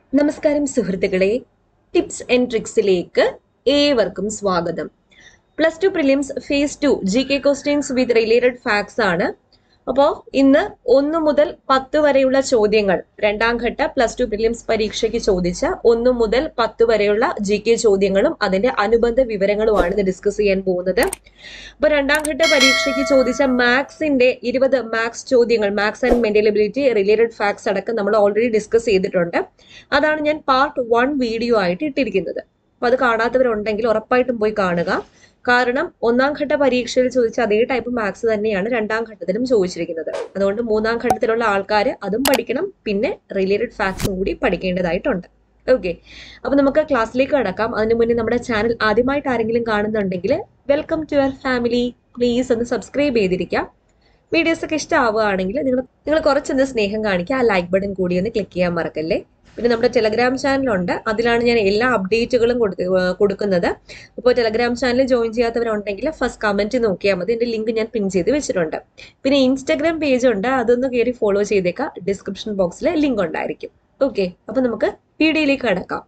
നമസ്കാരം സുഹൃത്തുക്കളെ tips and ട്രിക്സിലേക്ക് ഏവർക്കും സ്വാഗതം plus two prelims phase two G K questions with related facts ആണ് അപ്പോൾ ഇന്ന് ഒന്ന് മുതൽ പത്ത് വരെയുള്ള ചോദ്യങ്ങൾ രണ്ടാം ഘട്ട പ്ലസ് ടു പ്രിലിംസ് പരീക്ഷയ്ക്ക് ചോദിച്ച ഒന്ന് മുതൽ പത്ത് വരെയുള്ള ജി കെ ചോദ്യങ്ങളും അതിന്റെ അനുബന്ധ വിവരങ്ങളുമാണ് ഇന്ന് ഡിസ്കസ് ചെയ്യാൻ പോകുന്നത് അപ്പൊ രണ്ടാം ഘട്ട പരീക്ഷയ്ക്ക് ചോദിച്ച മാത്സിന്റെ ഇരുപത് മാത്സ് ചോദ്യങ്ങൾ maths and mental ability related facts അടക്കം നമ്മൾ ഓൾറെഡി ഡിസ്കസ് ചെയ്തിട്ടുണ്ട് അതാണ് ഞാൻ പാർട്ട് വൺ വീഡിയോ ആയിട്ട് ഇട്ടിരിക്കുന്നത് അപ്പൊ അത് കാണാത്തവരുണ്ടെങ്കിൽ ഉറപ്പായിട്ടും പോയി കാണുക കാരണം ഒന്നാം ഘട്ട പരീക്ഷയിൽ ചോദിച്ച അതേ ടൈപ്പ് മാത്സ് തന്നെയാണ് രണ്ടാം ഘട്ടത്തിലും ചോദിച്ചിരിക്കുന്നത് അതുകൊണ്ട് മൂന്നാം ഘട്ടത്തിലുള്ള ആൾക്കാർ അതും പഠിക്കണം പിന്നെ റിലേറ്റഡ് ഫാക്ട്സും കൂടി പഠിക്കേണ്ടതായിട്ടുണ്ട് ഓക്കെ അപ്പൊ നമുക്ക് ക്ലാസ്സിലേക്ക് കടക്കാം അതിനു മുന്നേ നമ്മുടെ ചാനൽ ആദ്യമായിട്ട് ആരെങ്കിലും കാണുന്നുണ്ടെങ്കിൽ welcome to your family please ഒന്ന് സബ്സ്ക്രൈബ് ചെയ്തിരിക്കാം വീഡിയോസ് ഒക്കെ ഇഷ്ടമാവുകയാണെങ്കിൽ നിങ്ങൾ നിങ്ങൾ കുറച്ചൊന്ന് സ്നേഹം കാണിക്കുക ആ ലൈക്ക് ബട്ടൺ കൂടി ഒന്ന് ക്ലിക്ക് ചെയ്യാൻ മറക്കല്ലേ പിന്നെ നമ്മുടെ ടെലഗ്രാം ചാനലുണ്ട് അതിലാണ് ഞാൻ എല്ലാ അപ്ഡേറ്റുകളും കൊടുക്ക- ഏർ കൊടുക്കുന്നത് ഇപ്പോൾ ടെലഗ്രാം ചാനൽ ജോയിൻ ചെയ്യാത്തവരുണ്ടെങ്കിൽ ഫസ്റ്റ് കമന്റ് നോക്കിയാൽ മതി എൻ്റെ ലിങ്ക് ഞാൻ പിൻ ചെയ്ത് വെച്ചിട്ടുണ്ട് പിന്നെ ഇൻസ്റ്റാഗ്രാം പേജ് ഉണ്ട് അതൊന്ന് കയറി ഫോളോ ചെയ്തേക്കാം ഡിസ്ക്രിപ്ഷൻ ബോക്സിൽ ലിങ്ക് ഉണ്ടായിരിക്കും ഓക്കെ അപ്പൊ നമുക്ക് വീഡിയോയിലേക്ക് കടക്കാം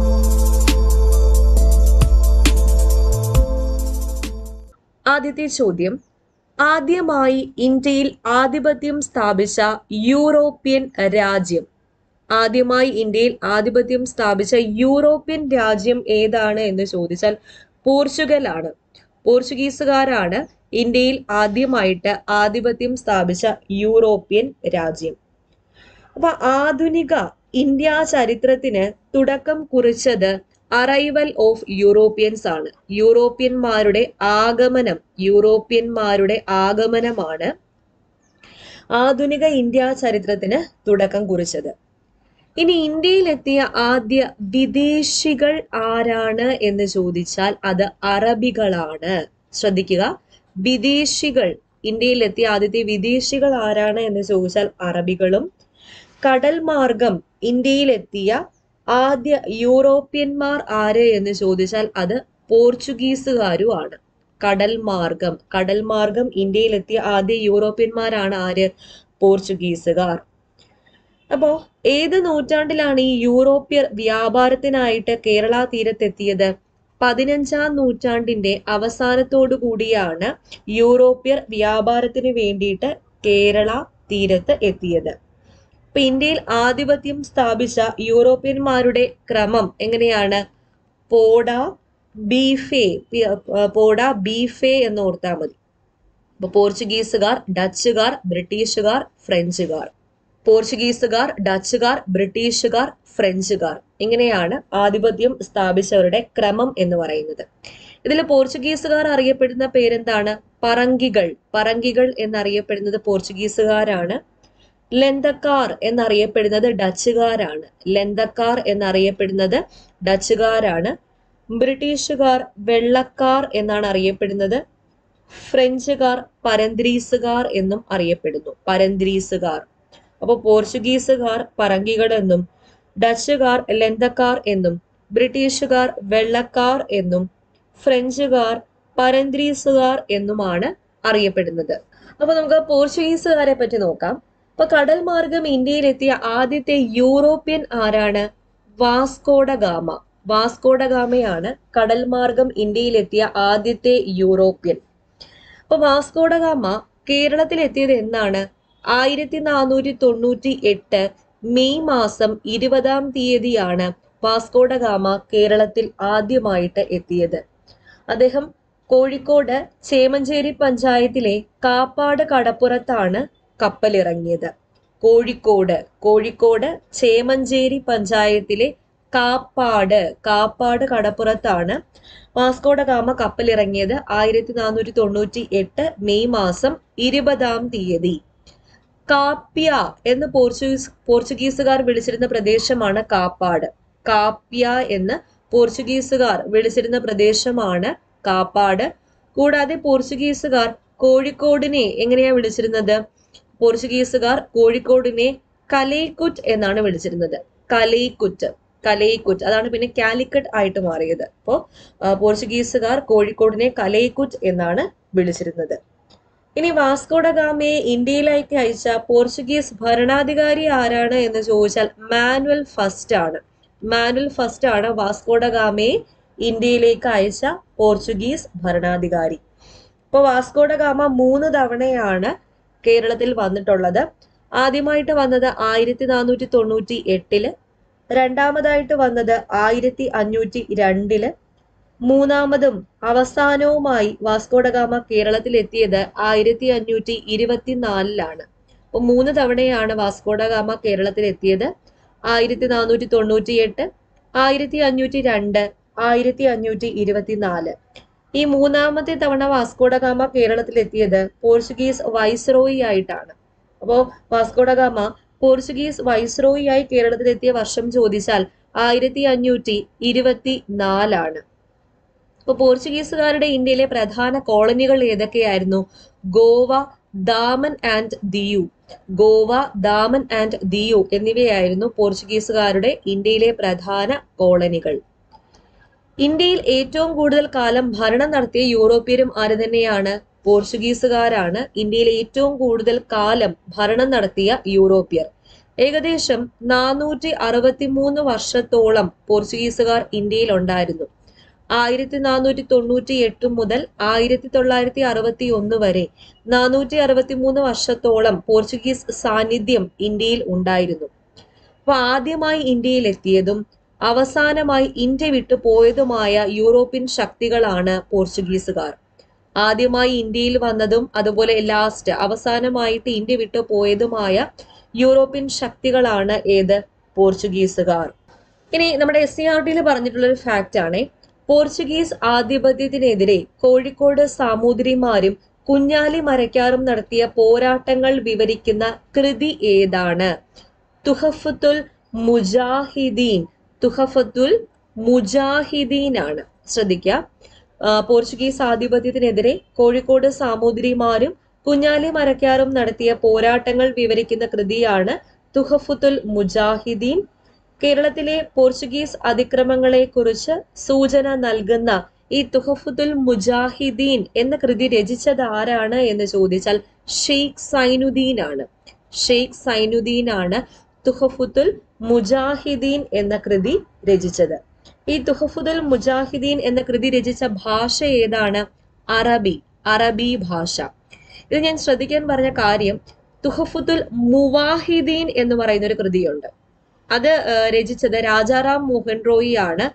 ആദ്യത്തെ ചോദ്യം ആദ്യമായി ഇന്ത്യയിൽ ആധിപത്യം സ്ഥാപിച്ച യൂറോപ്യൻ രാജ്യം ആദ്യമായി ഇന്ത്യയിൽ ആധിപത്യം സ്ഥാപിച്ച യൂറോപ്യൻ രാജ്യം ഏതാണ് എന്ന് ചോദിച്ചാൽ പോർച്ചുഗലാണ് പോർച്ചുഗീസുകാരാണ് ഇന്ത്യയിൽ ആദ്യമായിട്ട് ആധിപത്യം സ്ഥാപിച്ച യൂറോപ്യൻ രാജ്യം അപ്പൊ ആധുനിക ഇന്ത്യ ചരിത്രത്തിന് തുടക്കം കുറിച്ചത് അറൈവൽ ഓഫ് യൂറോപ്യൻസ് ആണ് യൂറോപ്യന്മാരുടെ ആഗമനം യൂറോപ്യന്മാരുടെ ആഗമനമാണ് ആധുനിക ഇന്ത്യ ചരിത്രത്തിന് തുടക്കം കുറിച്ചത് ഇനി ഇന്ത്യയിലെത്തിയ ആദ്യ വിദേശികൾ ആരാണ് എന്ന് ചോദിച്ചാൽ അത് അറബികളാണ് ശ്രദ്ധിക്കുക വിദേശികൾ ഇന്ത്യയിലെത്തിയ ആദ്യത്തെ വിദേശികൾ ആരാണ് എന്ന് ചോദിച്ചാൽ അറബികളും കടൽ മാർഗം ഇന്ത്യയിലെത്തിയ ആദ്യ യൂറോപ്യന്മാർ ആര് എന്ന് ചോദിച്ചാൽ അത് പോർച്ചുഗീസുകാരുമാണ് കടൽ മാർഗം കടൽ മാർഗം ഇന്ത്യയിലെത്തിയ ആദ്യ യൂറോപ്യന്മാരാണ് ആര് പോർച്ചുഗീസുകാർ അപ്പോ ഏത് നൂറ്റാണ്ടിലാണ് ഈ യൂറോപ്യർ വ്യാപാരത്തിനായിട്ട് കേരള തീരത്തെത്തിയത് പതിനഞ്ചാം നൂറ്റാണ്ടിന്റെ അവസാനത്തോടു കൂടിയാണ് യൂറോപ്യർ വ്യാപാരത്തിന് വേണ്ടിയിട്ട് കേരള തീരത്ത് എത്തിയത് ഇപ്പൊ ഇന്ത്യയിൽ ആധിപത്യം സ്ഥാപിച്ച യൂറോപ്യന്മാരുടെ ക്രമം എങ്ങനെയാണ് പോഡ ബീഫേ പി- ഏർ പോഡ ബീഫേ എന്ന് ഓർത്താൽ മതി അപ്പൊ പോർച്ചുഗീസുകാർ ഡച്ചുകാർ ബ്രിട്ടീഷുകാർ ഫ്രഞ്ചുകാർ പോർച്ചുഗീസുകാർ ഡച്ചുകാർ ബ്രിട്ടീഷുകാർ ഫ്രഞ്ചുകാർ ഇങ്ങനെയാണ് ആധിപത്യം സ്ഥാപിച്ചവരുടെ ക്രമം എന്ന് പറയുന്നത് ഇതിൽ പോർച്ചുഗീസുകാർ അറിയപ്പെടുന്ന പേരെന്താണ് പറങ്കികൾ പറങ്കികൾ എന്നറിയപ്പെടുന്നത് പോർച്ചുഗീസുകാരാണ് ലെന്തക്കാർ എന്നറിയപ്പെടുന്നത് ഡച്ചുകാരാണ് ലെന്തക്കാർ എന്നറിയപ്പെടുന്നത് ഡച്ചുകാരാണ് ബ്രിട്ടീഷുകാർ വെള്ളക്കാർ എന്നാണ് അറിയപ്പെടുന്നത് ഫ്രഞ്ചുകാർ പരന്ത്രീസുകാർ എന്നും അറിയപ്പെടുന്നു പരന്ത്രീസുകാർ അപ്പോൾ പോർച്ചുഗീസുകാർ പറങ്കികൾ എന്നും ഡച്ചുകാർ ലെന്തക്കാർ എന്നും ബ്രിട്ടീഷുകാർ വെള്ളക്കാർ എന്നും ഫ്രഞ്ചുകാർ പരന്ത്രീസുകാർ എന്നുമാണ് അറിയപ്പെടുന്നത് അപ്പൊ നമുക്ക് പോർച്ചുഗീസുകാരെ പറ്റി നോക്കാം അപ്പൊ കടൽ മാർഗം ഇന്ത്യയിലെത്തിയ ആദ്യത്തെ യൂറോപ്യൻ ആരാണ് വാസ്കോഡ ഗാമ വാസ്കോഡ ഗാമയാണ് കടൽ മാർഗം ഇന്ത്യയിലെത്തിയ ആദ്യത്തെ യൂറോപ്യൻ അപ്പൊ വാസ്കോഡ ഗാമ കേരളത്തിൽ എത്തിയത് എന്നാണ് ആയിരത്തി നാനൂറ്റി തൊണ്ണൂറ്റി എട്ട് മെയ് മാസം ഇരുപതാം തീയതിയാണ് വാസ്കോഡ ഗാമ കേരളത്തിൽ ആദ്യമായിട്ട് എത്തിയത് അദ്ദേഹം കോഴിക്കോട് ചേമഞ്ചേരി പഞ്ചായത്തിലെ കാപ്പാട് കടപ്പുറത്താണ് കപ്പലിറങ്ങിയത് കോഴിക്കോട് കോഴിക്കോട് ചേമഞ്ചേരി പഞ്ചായത്തിലെ കാപ്പാട് കാപ്പാട് കടപ്പുറത്താണ് വാസ്കോഡ ഗാമ കപ്പലിറങ്ങിയത് ആയിരത്തി നാനൂറ്റി തൊണ്ണൂറ്റി എട്ട് മെയ് മാസം ഇരുപതാം തീയതി കാപ്യ എന്ന് പോർച്ചുഗീസ് പോർച്ചുഗീസുകാർ വിളിച്ചിരുന്ന പ്രദേശമാണ് കാപ്പാട് കാപ്യ എന്ന് പോർച്ചുഗീസുകാർ വിളിച്ചിരുന്ന പ്രദേശമാണ് കാപ്പാട് കൂടാതെ പോർച്ചുഗീസുകാർ കോഴിക്കോടിനെ എങ്ങനെയാ വിളിച്ചിരുന്നത് പോർച്ചുഗീസുകാർ കോഴിക്കോടിനെ കലൈക്കുറ്റ് എന്നാണ് വിളിച്ചിരുന്നത് കലൈക്കുറ്റ് കലൈക്കുറ്റ് അതാണ് പിന്നെ കാലിക്കറ്റ് ആയിട്ട് മാറിയത് അപ്പോൾ പോർച്ചുഗീസുകാർ കോഴിക്കോടിനെ കലൈക്കുറ്റ് എന്നാണ് വിളിച്ചിരുന്നത് ഇനി വാസ്കോഡ ഗാമയെ ഇന്ത്യയിലേക്ക് അയച്ച പോർച്ചുഗീസ് ഭരണാധികാരി ആരാണ് എന്ന് ചോദിച്ചാൽ മാനുവൽ ഫസ്റ്റ് ആണ് മാനുവൽ ഫസ്റ്റ് ആണ് വാസ്കോഡ ഗാമയെ ഇന്ത്യയിലേക്ക് അയച്ച പോർച്ചുഗീസ് ഭരണാധികാരി ഇപ്പോൾ വാസ്കോഡ ഗാമ മൂന്ന് തവണയാണ് കേരളത്തിൽ വന്നിട്ടുള്ളത് ആദ്യമായിട്ട് വന്നത് ആയിരത്തി നാനൂറ്റി തൊണ്ണൂറ്റി എട്ടില് രണ്ടാമതായിട്ട് വന്നത് ആയിരത്തി അഞ്ഞൂറ്റി രണ്ടില് മൂന്നാമതും അവസാനവുമായി വാസ്കോഡ ഗാമ കേരളത്തിൽ എത്തിയത് ആയിരത്തി അഞ്ഞൂറ്റി ഇരുപത്തിനാലിലാണ് അപ്പൊ മൂന്ന് തവണയാണ് വാസ്കോഡ ഗാമ കേരളത്തിൽ എത്തിയത് ആയിരത്തി നാനൂറ്റി തൊണ്ണൂറ്റി എട്ട് ആയിരത്തി അഞ്ഞൂറ്റി രണ്ട് ആയിരത്തി അഞ്ഞൂറ്റി ഇരുപത്തിനാല് ഈ മൂന്നാമത്തെ തവണ വാസ്കോഡ ഗാമ കേരളത്തിൽ എത്തിയത് പോർച്ചുഗീസ് വൈസ്രോയി ആയിട്ടാണ് അപ്പോ വാസ്കോഡ ഗാമ പോർച്ചുഗീസ് വൈസ്രോയി ആയി കേരളത്തിലെത്തിയ വർഷം ചോദിച്ചാൽ ആയിരത്തി അഞ്ഞൂറ്റി ഇരുപത്തി നാലാണ് അപ്പൊ പോർച്ചുഗീസുകാരുടെ ഇന്ത്യയിലെ പ്രധാന കോളനികൾ ഏതൊക്കെയായിരുന്നു ഗോവ ദാമൻ ആൻഡ് ദിയു ഗോവ ദാമൻ ആൻഡ് ദിയു എന്നിവയായിരുന്നു പോർച്ചുഗീസുകാരുടെ ഇന്ത്യയിലെ പ്രധാന കോളനികൾ ഇന്ത്യയിൽ ഏറ്റവും കൂടുതൽ കാലം ഭരണം നടത്തിയ യൂറോപ്യരും ആര് തന്നെയാണ് പോർച്ചുഗീസുകാരാണ് ഇന്ത്യയിൽ ഏറ്റവും കൂടുതൽ കാലം ഭരണം നടത്തിയ യൂറോപ്യർ ഏകദേശം നാനൂറ്റി അറുപത്തിമൂന്ന് വർഷത്തോളം പോർച്ചുഗീസുകാർ ഇന്ത്യയിൽ ഉണ്ടായിരുന്നു ആയിരത്തി നാനൂറ്റി തൊണ്ണൂറ്റി എട്ട് മുതൽ ആയിരത്തി തൊള്ളായിരത്തി അറുപത്തി ഒന്ന് വരെ നാനൂറ്റി അറുപത്തി മൂന്ന് വർഷത്തോളം പോർച്ചുഗീസ് സാന്നിധ്യം ഇന്ത്യയിൽ ഉണ്ടായിരുന്നു അപ്പൊ ആദ്യമായി ഇന്ത്യയിൽ എത്തിയതും അവസാനമായി ഇന്ത്യ വിട്ടു പോയതുമായ യൂറോപ്യൻ ശക്തികളാണ് പോർച്ചുഗീസുകാർ ആദ്യമായി ഇന്ത്യയിൽ വന്നതും അതുപോലെ ലാസ്റ്റ് അവസാനമായിട്ട് ഇന്ത്യ വിട്ടു പോയതുമായ യൂറോപ്യൻ ശക്തികളാണ് ഏത് പോർച്ചുഗീസുകാർ ഇനി നമ്മുടെ എസ് സി ആർ ടിയിൽ പറഞ്ഞിട്ടുള്ള ഒരു ഫാക്റ്റ് ആണ് പോർച്ചുഗീസ് ആധിപത്യത്തിനെതിരെ കോഴിക്കോട് സാമൂതിരിമാരും കുഞ്ഞാലി മരക്കാറും നടത്തിയ പോരാട്ടങ്ങൾ വിവരിക്കുന്ന കൃതി ഏതാണ് തുഹഫത്തുൽ മുജാഹിദീൻ തുഹഫത്തുൽ മുജാഹിദീൻ ആണ് ശ്രദ്ധിക്കുക ആ, പോർച്ചുഗീസ് ആധിപത്യത്തിനെതിരെ കോഴിക്കോട് സാമൂതിരിമാരും കുഞ്ഞാലി മരക്കാറും നടത്തിയ പോരാട്ടങ്ങൾ വിവരിക്കുന്ന കൃതിയാണ് തുഹഫത്തുൽ മുജാഹിദീൻ കേരളത്തിലെ പോർച്ചുഗീസ് അതിക്രമങ്ങളെ കുറിച്ച് സൂചന നൽകുന്ന ഈ തുഹഫത്തുൽ മുജാഹിദീൻ എന്ന കൃതി രചിച്ചത് ആരാണ് എന്ന് ചോദിച്ചാൽ ഷെയ്ഖ് സൈനുദ്ദീൻ ആണ് ഷെയ്ഖ് സൈനുദ്ദീൻ ആണ് തുഹഫുത്തുൽ മുജാഹിദീൻ എന്ന കൃതി രചിച്ചത് ഈ തുഹഫുദുൽ മുജാഹിദീൻ എന്ന കൃതി രചിച്ച ഭാഷ ഏതാണ് അറബി അറബി ഭാഷ ഇത് ഞാൻ ശ്രദ്ധിക്കാൻ പറഞ്ഞ കാര്യം തുഹഫുദുൽ മുവാഹിദീൻ എന്ന് പറയുന്ന ഒരു കൃതിയുണ്ട് അത് ആ, രചിച്ചത് രാജാറാം മോഹൻ റോയി ആണ്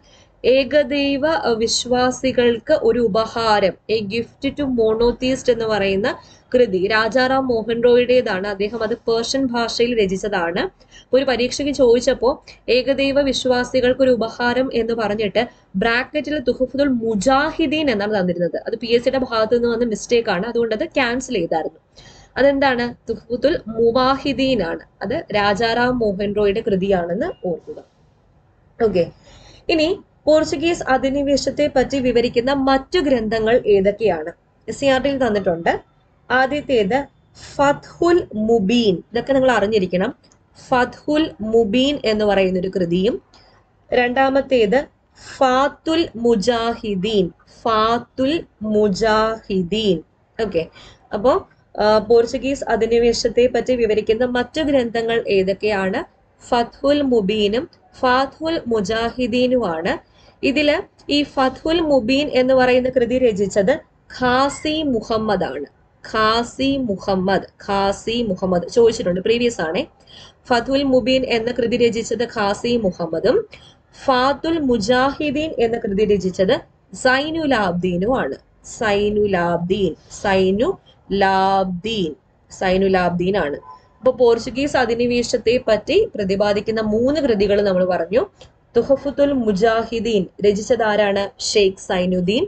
ഏകദൈവ വിശ്വാസികൾക്ക് ഒരു ഉപഹാരം എ ഗിഫ്റ്റ് ടു മോണോതീസ്റ്റ് എന്ന് പറയുന്ന കൃതി രാജാറാം മോഹൻ റോയുടേതാണ് അദ്ദേഹം അത് പേർഷ്യൻ ഭാഷയിൽ രചിച്ചതാണ് ഒരു പരീക്ഷയ്ക്ക് ചോദിച്ചപ്പോൾ ഏകദൈവ വിശ്വാസികൾക്ക് ഒരു ഉപഹാരം എന്ന് പറഞ്ഞിട്ട് ബ്രാക്കറ്റിൽ തുഹഫുദുൽ മുജാഹിദീൻ എന്നാണ് തന്നിരുന്നത് അത് പി എസ് സിയുടെ ഭാഗത്ത് നിന്ന് വന്ന മിസ്റ്റേക്ക് ആണ് അതുകൊണ്ട് അത് ക്യാൻസൽ ചെയ്തായിരുന്നു അതെന്താണ് തുഹഫുത്തുൽ മുവാഹിദീൻ ആണ് അത് രാജാറാം മോഹൻ റോയുടെ കൃതിയാണെന്ന് ഓർക്കുക ഓക്കെ ഇനി പോർച്ചുഗീസ് അധിനിവേശത്തെ പറ്റി വിവരിക്കുന്ന മറ്റു ഗ്രന്ഥങ്ങൾ ഏതൊക്കെയാണ് എസ് സി ആർ ടിയിൽ തന്നിട്ടുണ്ട് ആദ്യത്തേത് ഫത്ഹുൽ മുബീൻ ഇതൊക്കെ നിങ്ങൾ അറിഞ്ഞിരിക്കണം ഫത്ഹുൽ മുബീൻ എന്ന് പറയുന്ന ഒരു കൃതിയും രണ്ടാമത്തേത് ഫാത്തുൽ മുജാഹിദീൻ ഫാത്തുൽ മുജാഹിദീൻ ഓക്കെ അപ്പോ ആ, പോർച്ചുഗീസ് അധിനിവേശത്തെ പറ്റി വിവരിക്കുന്ന മറ്റു ഗ്രന്ഥങ്ങൾ ഏതൊക്കെയാണ് ഫത്ഹുൽ മുബീനും ഫാത്തുൽ മുജാഹിദീനുമാണ് ഇതില് ഈ ഫത്ഹുൽ മുബീൻ എന്ന് പറയുന്ന കൃതി രചിച്ചത് ഖാസി മുഹമ്മദ് ആണ് ഖാസി മുഹമ്മദ് ഖാസി മുഹമ്മദ് ചോദിച്ചിട്ടുണ്ട് പ്രീവിയസ് ആണേ ഫതുൽ മുബീൻ എന്ന കൃതി രചിച്ചത് ഖാസി മുഹമ്മദും ഫാത്തുൽ മുജാഹിദീൻ എന്ന കൃതി രചിച്ചത് സൈനുലാബ്ദീനും ആണ് സൈനുലാബ്ദീൻ സൈനു ലാബ്ദീൻ സൈനുലാബ്ദീൻ ആണ് അപ്പൊ പോർച്ചുഗീസ് അധിനിവേശത്തെ പറ്റി പ്രതിപാദിക്കുന്ന മൂന്ന് കൃതികൾ നമ്മൾ പറഞ്ഞു തുഹഫുത്തുൽ മുജാഹിദീൻ രചിച്ചത് ആരാണ് ഷെയ്ഖ് സൈനുദ്ദീൻ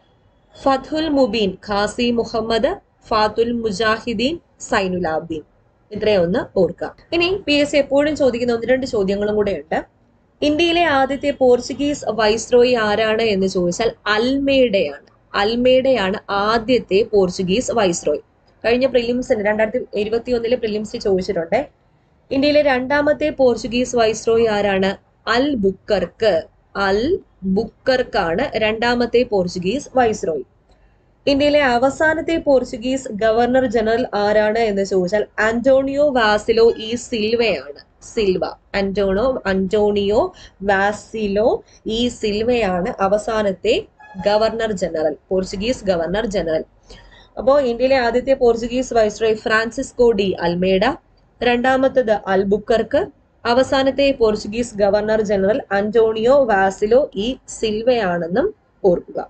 ഫതുൽ മുബീൻ ഖാസി മുഹമ്മദ് ഫാത്തുൽ മുജാഹിദീൻ സൈനുലാബ്ദീൻ ഇത്രയും ഒന്ന് ഓർക്കാം ഇനി പി എസ് സി എപ്പോഴും ചോദിക്കുന്ന ഒന്ന് രണ്ട് ചോദ്യങ്ങളും കൂടെ ഉണ്ട് ഇന്ത്യയിലെ ആദ്യത്തെ പോർച്ചുഗീസ് വൈസ്രോയി ആരാണ് എന്ന് ചോദിച്ചാൽ അൽമേഡയാണ് അൽമേഡയാണ് ആദ്യത്തെ പോർച്ചുഗീസ് വൈസ്രോയി കഴിഞ്ഞ പ്രിലിംസിന് രണ്ടായിരത്തി ഇരുപത്തി ഒന്നിലെ പ്രിലിംസിൽ ചോദിച്ചിട്ടുണ്ട് ഇന്ത്യയിലെ രണ്ടാമത്തെ പോർച്ചുഗീസ് വൈസ്രോയി ആരാണ് അൽ ബുക്കർക്ക് അൽ ബുക്കർക്കാണ് രണ്ടാമത്തെ പോർച്ചുഗീസ് വൈസ്രോയി ഇന്ത്യയിലെ അവസാനത്തെ പോർച്ചുഗീസ് ഗവർണർ ജനറൽ ആരാണ് എന്ന് ചോദിച്ചാൽ ആന്റോണിയോ വാസിലോ ഇ സിൽവയാണ് സിൽവ അന്റോണോ അന്റോണിയോ വാസിലോ ഈ സിൽവയാണ് അവസാനത്തെ governor general Portuguese governor general അപ്പോൾ ഇന്ത്യയിലെ ആദ്യത്തെ Portuguese viceroy Francisco de Almeida രണ്ടാമത്തത് അൽബുക്കർക്ക് അവസാനത്തെ Portuguese governor general Antonio Vassalo e സിൽവയാണെന്നും ഓർക്കുക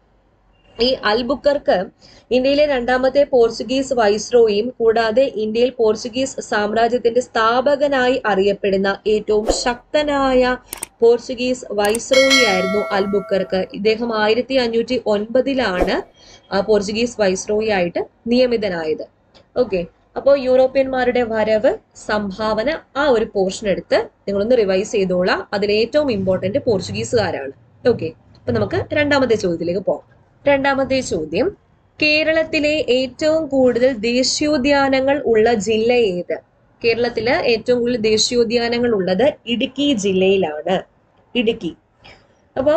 ഈ അൽബുക്കർക്ക് ഇന്ത്യയിലെ രണ്ടാമത്തെ പോർച്ചുഗീസ് വൈസ്രോയും കൂടാതെ ഇന്ത്യയിൽ പോർച്ചുഗീസ് സാമ്രാജ്യത്തിന്റെ സ്ഥാപകനായി അറിയപ്പെടുന്ന ഏറ്റവും ശക്തനായ പോർച്ചുഗീസ് വൈസ്രോയി ആയിരുന്നു അൽബുക്കർക്ക് ഇദ്ദേഹം ആയിരത്തി അഞ്ഞൂറ്റി ഒൻപതിലാണ് പോർച്ചുഗീസ് വൈസ്രോയി ആയിട്ട് നിയമിതനായത് ഓക്കെ അപ്പോൾ യൂറോപ്യന്മാരുടെ വരവ് സംഭാവന ആ ഒരു പോർഷൻ എടുത്ത് നിങ്ങളൊന്ന് റിവൈസ് ചെയ്തോളാം അതിൽ ഏറ്റവും ഇമ്പോർട്ടന്റ് പോർച്ചുഗീസുകാരാണ് ഓക്കെ അപ്പൊ നമുക്ക് രണ്ടാമത്തെ ചോദ്യത്തിലേക്ക് പോകാം രണ്ടാമത്തെ ചോദ്യം കേരളത്തിലെ ഏറ്റവും കൂടുതൽ ദേശീയോദ്യാനങ്ങൾ ഉള്ള ജില്ല ഏത് കേരളത്തില് ഏറ്റവും കൂടുതൽ ദേശീയോദ്യാനങ്ങൾ ഉള്ളത് ഇടുക്കി ജില്ലയിലാണ് ഇടുക്കി അപ്പോ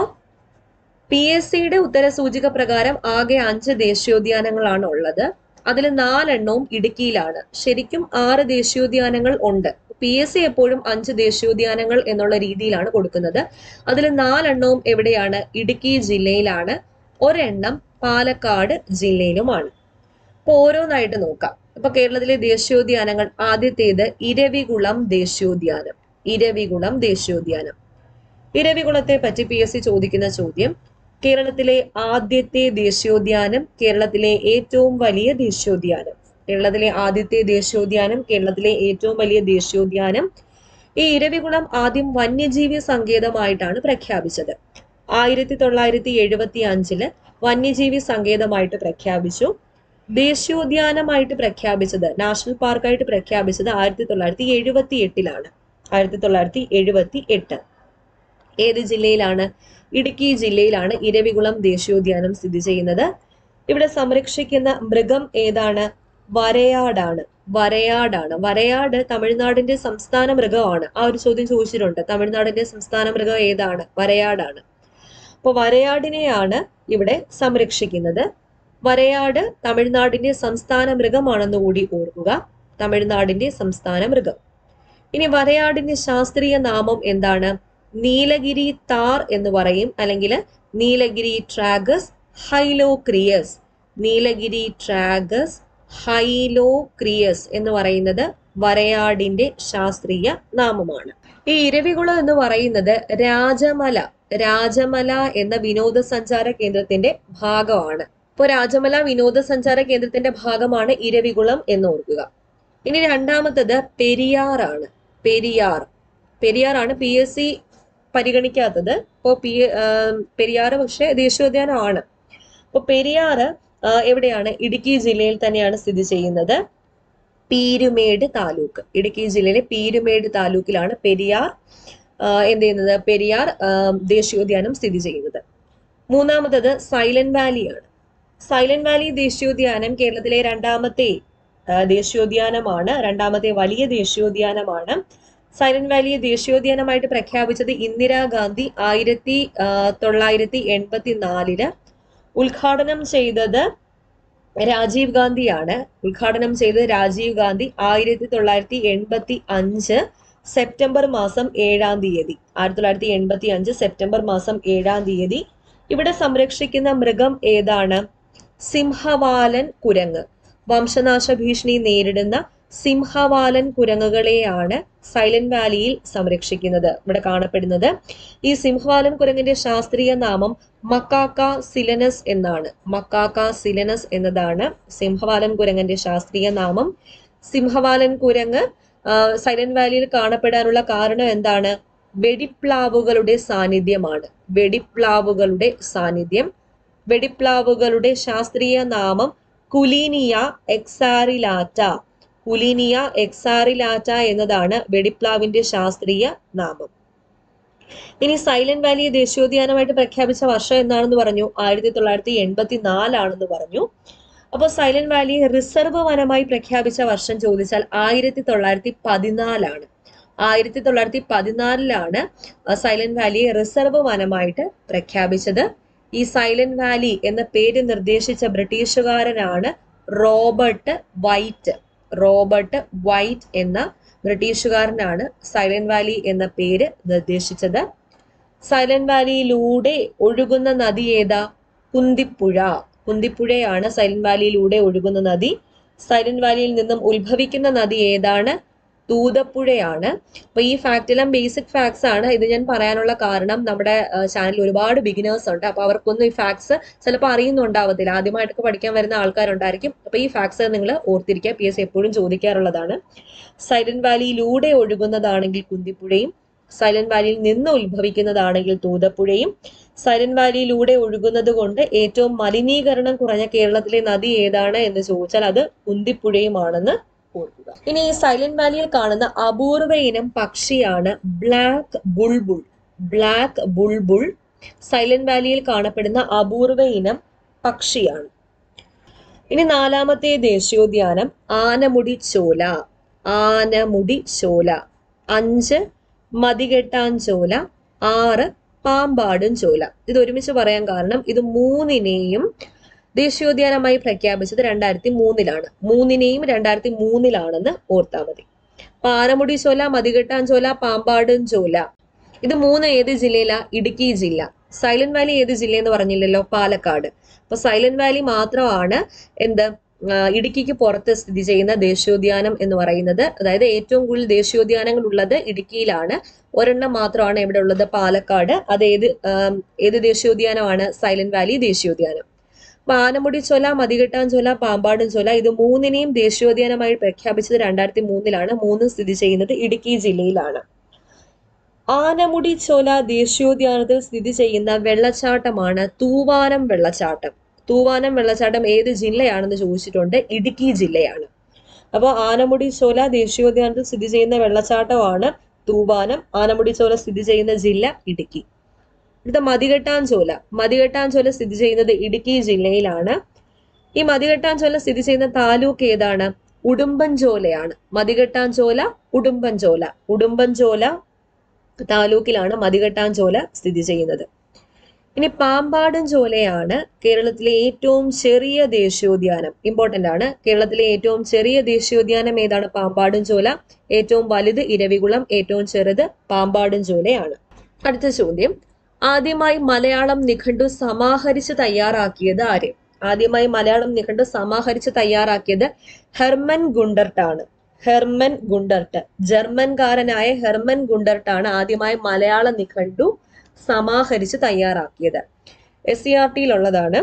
പി എസ് സിയുടെ ഉത്തരസൂചിക പ്രകാരം ആകെ അഞ്ച് ദേശീയോദ്യാനങ്ങളാണ് ഉള്ളത് അതിൽ നാലെണ്ണവും ഇടുക്കിയിലാണ് ശരിക്കും ആറ് ദേശീയോദ്യാനങ്ങൾ ഉണ്ട് പി എസ് സി എപ്പോഴും അഞ്ച് ദേശീയോദ്യാനങ്ങൾ എന്നുള്ള രീതിയിലാണ് കൊടുക്കുന്നത് അതിൽ നാലെണ്ണവും എവിടെയാണ് ഇടുക്കി ജില്ലയിലാണ് ഒരെണ്ണം പാലക്കാട് ജില്ലയിലുമാണ് അപ്പൊ ഓരോന്നായിട്ട് നോക്കാം ഇപ്പൊ കേരളത്തിലെ ദേശീയോദ്യാനങ്ങൾ ആദ്യത്തേത് ഇരവികുളം ദേശീയോദ്യാനം ഇരവികുളം ദേശീയോദ്യാനം ഇരവികുളത്തെ പറ്റി പി എസ് സി ചോദിക്കുന്ന ചോദ്യം കേരളത്തിലെ ആദ്യത്തെ ദേശീയോദ്യാനം കേരളത്തിലെ ഏറ്റവും വലിയ ദേശീയോദ്യാനം കേരളത്തിലെ ആദ്യത്തെ ദേശീയോദ്യാനം കേരളത്തിലെ ഏറ്റവും വലിയ ദേശീയോദ്യാനം ഈ ഇരവികുളം ആദ്യം വന്യജീവി സങ്കേതമായിട്ടാണ് പ്രഖ്യാപിച്ചത് ആയിരത്തി തൊള്ളായിരത്തി എഴുപത്തി അഞ്ചില് വന്യജീവി സങ്കേതമായിട്ട് പ്രഖ്യാപിച്ചു ദേശീയോദ്യാനമായിട്ട് പ്രഖ്യാപിച്ചത് നാഷണൽ പാർക്കായിട്ട് പ്രഖ്യാപിച്ചത് ആയിരത്തി തൊള്ളായിരത്തി എഴുപത്തി എട്ടിലാണ് ആയിരത്തി തൊള്ളായിരത്തി എഴുപത്തി എട്ട് ഏത് ജില്ലയിലാണ് ഇടുക്കി ജില്ലയിലാണ് ഇരവികുളം ദേശീയോദ്യാനം സ്ഥിതി ചെയ്യുന്നത് ഇവിടെ സംരക്ഷിക്കുന്ന മൃഗം ഏതാണ് വരയാടാണ് വരയാടാണ് വരയാട് തമിഴ്നാടിന്റെ സംസ്ഥാന മൃഗമാണ് ആ ഒരു ചോദ്യം ചോദിച്ചിട്ടുണ്ട് തമിഴ്നാടിന്റെ സംസ്ഥാന മൃഗം ഏതാണ് വരയാടാണ് അപ്പൊ വരയാടിനെയാണ് ഇവിടെ സംരക്ഷിക്കുന്നത് വരയാട് തമിഴ്നാടിന്റെ സംസ്ഥാന മൃഗമാണെന്ന് കൂടി ഓർക്കുക തമിഴ്നാടിന്റെ സംസ്ഥാന മൃഗം ഇനി വരയാടിന്റെ ശാസ്ത്രീയ നാമം എന്താണ് നീലഗിരി താർ എന്ന് പറയും അല്ലെങ്കിൽ Nilgiritragus hylocrius Nilgiritragus hylocrius എന്ന് പറയുന്നത് വരയാടിന്റെ ശാസ്ത്രീയ നാമമാണ് ഈ ഇരവികുളം എന്ന് പറയുന്നത് രാജമല രാജമല എന്ന വിനോദസഞ്ചാര കേന്ദ്രത്തിന്റെ ഭാഗമാണ് ഇപ്പോൾ രാജമല വിനോദസഞ്ചാര കേന്ദ്രത്തിന്റെ ഭാഗമാണ് ഇരവികുളം എന്ന് ഓർക്കുക ഇനി രണ്ടാമത്തത് പെരിയാറാണ് പെരിയാർ പെരിയാറാണ് പി എസ് സി പരിഗണിക്കാത്തത് ഇപ്പോൾ പി പെരിയാർ പക്ഷേ ദേശീയോദ്യാനമാണ് അപ്പോൾ പെരിയാർ എവിടെയാണ് ഇടുക്കി ജില്ലയിൽ തന്നെയാണ് സ്ഥിതി ചെയ്യുന്നത് പീരുമേട് താലൂക്ക് ഇടുക്കി ജില്ലയിലെ പീരുമേട് താലൂക്കിലാണ് പെരിയാർ എന്ത് ചെയ്യുന്നത് പെരിയാർ ദേശീയോദ്യാനം സ്ഥിതി ചെയ്യുന്നത് മൂന്നാമത്തത് സൈലന്റ് വാലിയാണ് സൈലന്റ് വാലി ദേശീയോദ്യാനം കേരളത്തിലെ രണ്ടാമത്തെ ദേശീയോദ്യാനമാണ് രണ്ടാമത്തെ വലിയ ദേശീയോദ്യാനമാണ് സൈലന്റ് വാലിയെ ദേശീയോദ്യാനമായിട്ട് പ്രഖ്യാപിച്ചത് ഇന്ദിരാഗാന്ധി ആയിരത്തി തൊള്ളായിരത്തി എൺപത്തി നാലില് ഉദ്ഘാടനം ചെയ്തത് രാജീവ് ഗാന്ധിയാണ് ഉദ്ഘാടനം ചെയ്തത് രാജീവ് ഗാന്ധി ആയിരത്തി തൊള്ളായിരത്തി എൺപത്തി അഞ്ച് സെപ്റ്റംബർ മാസം ഏഴാം തീയതി ആയിരത്തി തൊള്ളായിരത്തി എൺപത്തി അഞ്ച് സെപ്റ്റംബർ മാസം ഏഴാം തീയതി ഇവിടെ സംരക്ഷിക്കുന്ന മൃഗം ഏതാണ് സിംഹവാലൻ കുരങ്ങ് വംശനാശ ഭീഷണി നേരിടുന്ന സിംഹവാലൻ കുരങ്ങുകളെയാണ് സൈലന്റ് വാലിയിൽ സംരക്ഷിക്കുന്നത് ഇവിടെ കാണപ്പെടുന്നത് ഈ സിംഹവാലൻ കുരങ്ങിന്റെ ശാസ്ത്രീയ നാമം മക്കാക്ക സിലനസ് എന്നാണ് മക്കാക്ക സിലനസ് എന്നതാണ് സിംഹവാലൻ കുരങ്ങന്റെ ശാസ്ത്രീയ നാമം സിംഹവാലൻ കുരങ്ങ് സൈലന്റ് വാലിയിൽ കാണപ്പെടാനുള്ള കാരണം എന്താണ് വെടിപ്ലാവുകളുടെ സാന്നിധ്യമാണ് വെടിപ്ലാവുകളുടെ സാന്നിധ്യം വെടിപ്ലാവുകളുടെ ശാസ്ത്രീയ നാമം കുലീനിയ എക്സാറിലാറ്റ കുലീനിയ എക്സാറിലാറ്റ എന്നതാണ് വെടിപ്ലാവിന്റെ ശാസ്ത്രീയ നാമം ഇനി സൈലന്റ് വാലി ദേശീയോദ്യാനമായിട്ട് പ്രഖ്യാപിച്ച വർഷം എന്നാണെന്ന് പറഞ്ഞു ആയിരത്തി തൊള്ളായിരത്തി എൺപത്തി നാലാണെന്ന് പറഞ്ഞു അപ്പോൾ സൈലന്റ് വാലി റിസർവ് വനമായി പ്രഖ്യാപിച്ച വർഷം ചോദിച്ചാൽ ആയിരത്തി തൊള്ളായിരത്തി പതിനാലാണ് ആയിരത്തി തൊള്ളായിരത്തി പതിനാലിലാണ് സൈലന്റ് വാലിയെ റിസർവ് വനമായിട്ട് പ്രഖ്യാപിച്ചത് ഈ സൈലന്റ് വാലി എന്ന പേര് നിർദ്ദേശിച്ച ബ്രിട്ടീഷുകാരനാണ് റോബർട്ട് വൈറ്റ് റോബർട്ട് വൈറ്റ് എന്ന ബ്രിട്ടീഷുകാരനാണ് സൈലന്റ് വാലി എന്ന പേര് നിർദ്ദേശിച്ചത് സൈലന്റ് വാലിയിലൂടെ ഒഴുകുന്ന നദി ഏതാ കുന്തിപ്പുഴ കുന്തിപ്പുഴയാണ് സൈലന്റ് വാലിയിലൂടെ ഒഴുകുന്ന നദി സൈലന്റ് വാലിയിൽ നിന്നും ഉത്ഭവിക്കുന്ന നദി ഏതാണ് തൂതപ്പുഴയാണ് അപ്പൊ ഈ ഫാക്ട് എല്ലാം ബേസിക് ഫാക്ട്സ് ആണ് ഇത് ഞാൻ പറയാനുള്ള കാരണം നമ്മുടെ ചാനലിൽ ഒരുപാട് ബിഗിനേഴ്സ് ഉണ്ട് അപ്പൊ അവർക്കൊന്നും ഈ ഫാക്ട്സ് ചിലപ്പോൾ അറിയുന്നുണ്ടാവത്തില്ല ആദ്യമായിട്ടൊക്കെ പഠിക്കാൻ വരുന്ന ആൾക്കാരുണ്ടായിരിക്കും അപ്പൊ ഈ ഫാക്ട്സ് നിങ്ങൾ ഓർത്തിരിക്കുക പി എസ് എപ്പോഴും ചോദിക്കാറുള്ളതാണ് സൈലന്റ് വാലിയിലൂടെ ഒഴുകുന്നതാണെങ്കിൽ കുന്തിപ്പുഴയും സൈലന്റ് വാലിയിൽ നിന്ന് ഉത്ഭവിക്കുന്നതാണെങ്കിൽ തൂതപ്പുഴയും സൈലന്റ് വാലിയിലൂടെ ഒഴുകുന്നത് കൊണ്ട് ഏറ്റവും മലിനീകരണം കുറഞ്ഞ കേരളത്തിലെ നദി ഏതാണ് എന്ന് ചോദിച്ചാൽ അത് കുന്തിപ്പുഴയുമാണെന്ന് ഓർക്കുക ഇനി ഈ സൈലന്റ് വാലിയിൽ കാണുന്ന അപൂർവ ഇനം പക്ഷിയാണ് black bulbul black bulbul silent വാലിയിൽ കാണപ്പെടുന്ന അപൂർവ ഇനം പക്ഷിയാണ് ഇനി നാലാമത്തെ ദേശീയോദ്യാനം ആനമുടി ചോല ആനമുടി ചോല അഞ്ച് മതികെട്ടാൻ ചോല ആറ് പാമ്പാടും ചോല ഇത് ഒരുമിച്ച് പറയാൻ കാരണം ഇത് മൂന്നിനെയും ദേശീയോദ്യാനമായി പ്രഖ്യാപിച്ചത് രണ്ടായിരത്തി മൂന്നിലാണ് മൂന്നിനെയും രണ്ടായിരത്തി മൂന്നിലാണെന്ന് ഓർത്താ മതി അപ്പൊ ആനമുടി ചോല മതികെട്ടാൻ ചോല പാമ്പാടും ചോല ഇത് മൂന്ന് ഏത് ജില്ലയിലാ ഇടുക്കി ജില്ല സൈലന്റ് വാലി ഏത് ജില്ലയെന്ന് പറഞ്ഞില്ലല്ലോ പാലക്കാട് അപ്പൊ സൈലന്റ് വാലി മാത്രമാണ് എന്ത് ആ, ഇടുക്കിക്ക് പുറത്ത് സ്ഥിതി ചെയ്യുന്ന ദേശീയോദ്യാനം എന്ന് പറയുന്നത് അതായത് ഏറ്റവും കൂടുതൽ ദേശീയോദ്യാനങ്ങൾ ഉള്ളത് ഇടുക്കിയിലാണ് ഒരെണ്ണം മാത്രമാണ് ഇവിടെ ഉള്ളത് പാലക്കാട് അത് ഏത് ആം, ഏത് ദേശീയോദ്യാനമാണ് സൈലന്റ് വാലി ദേശീയോദ്യാനം അപ്പൊ ആനമുടി ചോല മതികെട്ടാൻ ചോല പാമ്പാടും ചോല ഇത് മൂന്നിനെയും ദേശീയോദ്യാനമായി പ്രഖ്യാപിച്ചത് രണ്ടായിരത്തി മൂന്നിലാണ് മൂന്നും സ്ഥിതി ചെയ്യുന്നത് ഇടുക്കി ജില്ലയിലാണ് ആനമുടി ചോല ദേശീയോദ്യാനത്തിൽ സ്ഥിതി ചെയ്യുന്ന വെള്ളച്ചാട്ടമാണ് തൂവാനം വെള്ളച്ചാട്ടം തൂവാനം വെള്ളച്ചാട്ടം ഏത് ജില്ലയാണെന്ന് ചോദിച്ചിട്ടുണ്ട് ഇടുക്കി ജില്ലയാണ് അപ്പോൾ ആനമുടി ചോല ദേശീയോദ്യാനത്തിൽ സ്ഥിതി ചെയ്യുന്ന വെള്ളച്ചാട്ടമാണ് തൂവാനം ആനമുടി ചോല സ്ഥിതി ചെയ്യുന്ന ജില്ല ഇടുക്കി അടുത്ത മതികെട്ടാൻ ചോല മതികെട്ടാൻ ചോല സ്ഥിതി ചെയ്യുന്നത് ഇടുക്കി ജില്ലയിലാണ് ഈ മതികെട്ടാൻ ചോല സ്ഥിതി ചെയ്യുന്ന താലൂക്ക് ഏതാണ് ഉടുമ്പൻചോലയാണ് മതികെട്ടാൻ ചോല ഉടുമ്പൻചോല ഉടുമ്പൻചോല താലൂക്കിലാണ് മതികെട്ടാൻ ചോല സ്ഥിതി ചെയ്യുന്നത് ഇനി പാമ്പാടും ചോലയാണ് കേരളത്തിലെ ഏറ്റവും ചെറിയ ദേശീയോദ്യാനം ഇമ്പോർട്ടന്റ് ആണ് കേരളത്തിലെ ഏറ്റവും ചെറിയ ദേശീയോദ്യാനം ഏതാണ് പാമ്പാടും ചോല ഏറ്റവും വലുത് ഇരവികുളം ഏറ്റവും ചെറുത് പാമ്പാടും ചോലയാണ് അടുത്ത ചോദ്യം ആദ്യമായി മലയാളം നിഘണ്ടു സമാഹരിച്ച് തയ്യാറാക്കിയത് ആര് ആദ്യമായി മലയാളം നിഘണ്ടു സമാഹരിച്ച് തയ്യാറാക്കിയത് ഹെർമൻ ഗുണ്ടർട്ട് ആണ് ഹെർമൻ ഗുണ്ടർട്ട് ജർമ്മൻകാരനായ ഹെർമൻ ഗുണ്ടർട്ട് ആണ് ആദ്യമായി മലയാള നിഘണ്ടു സമാഹരിച്ച് തയ്യാറാക്കിയത് എസ് സി ആർ ടിയിലുള്ളതാണ്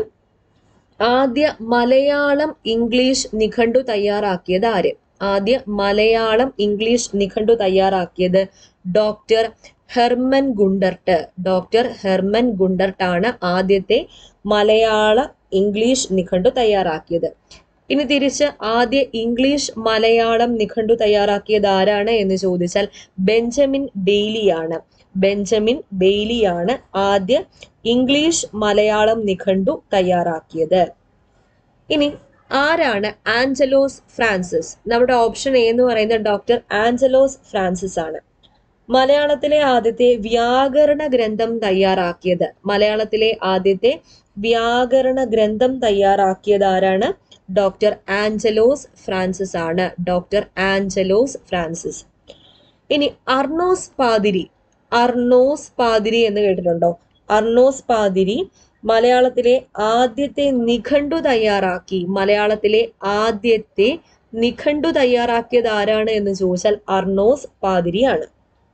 ആദ്യ മലയാളം ഇംഗ്ലീഷ് നിഘണ്ടു തയ്യാറാക്കിയത് ആര് ആദ്യ മലയാളം ഇംഗ്ലീഷ് നിഘണ്ടു തയ്യാറാക്കിയത് doctor Hermann Gundert doctor Hermann Gundert ആണ് ആദ്യത്തെ മലയാള ഇംഗ്ലീഷ് നിഘണ്ടു തയ്യാറാക്കിയത് ഇനി തിരിച്ച് ആദ്യ ഇംഗ്ലീഷ് മലയാളം നിഘണ്ടു തയ്യാറാക്കിയത് ആരാണ് എന്ന് ചോദിച്ചാൽ ബെഞ്ചമിൻ ബെയ്ലിയാണ് ബെഞ്ചമിൻ ബെയ്ലിയാണ് ആദ്യ ഇംഗ്ലീഷ് മലയാളം നിഘണ്ടു തയ്യാറാക്കിയത് ഇനി ആരാണ് ആഞ്ചലോസ് ഫ്രാൻസിസ് നമ്മുടെ ഓപ്ഷൻ എ എന്ന് പറയുന്നത് ഡോക്ടർ ആഞ്ചലോസ് ഫ്രാൻസിസ് ആണ് മലയാളത്തിലെ ആദ്യത്തെ വ്യാകരണ ഗ്രന്ഥം തയ്യാറാക്കിയത് മലയാളത്തിലെ ആദ്യത്തെ വ്യാകരണ ഗ്രന്ഥം തയ്യാറാക്കിയത് ആരാണ് ഡോക്ടർ ആഞ്ചലോസ് ഫ്രാൻസിസ് ആണ് ഡോക്ടർ ആഞ്ചലോസ് ഫ്രാൻസിസ് ഇനി അർണോസ് പാതിരി അർണോസ് പാതിരി എന്ന് കേട്ടിട്ടുണ്ടോ അർണോസ് പാതിരി മലയാളത്തിലെ ആദ്യത്തെ നിഘണ്ടു തയ്യാറാക്കി മലയാളത്തിലെ ആദ്യത്തെ നിഘണ്ടു തയ്യാറാക്കിയത് ആരാണ് എന്ന് ചോദിച്ചാൽ അർണോസ് പാതിരിയാണ്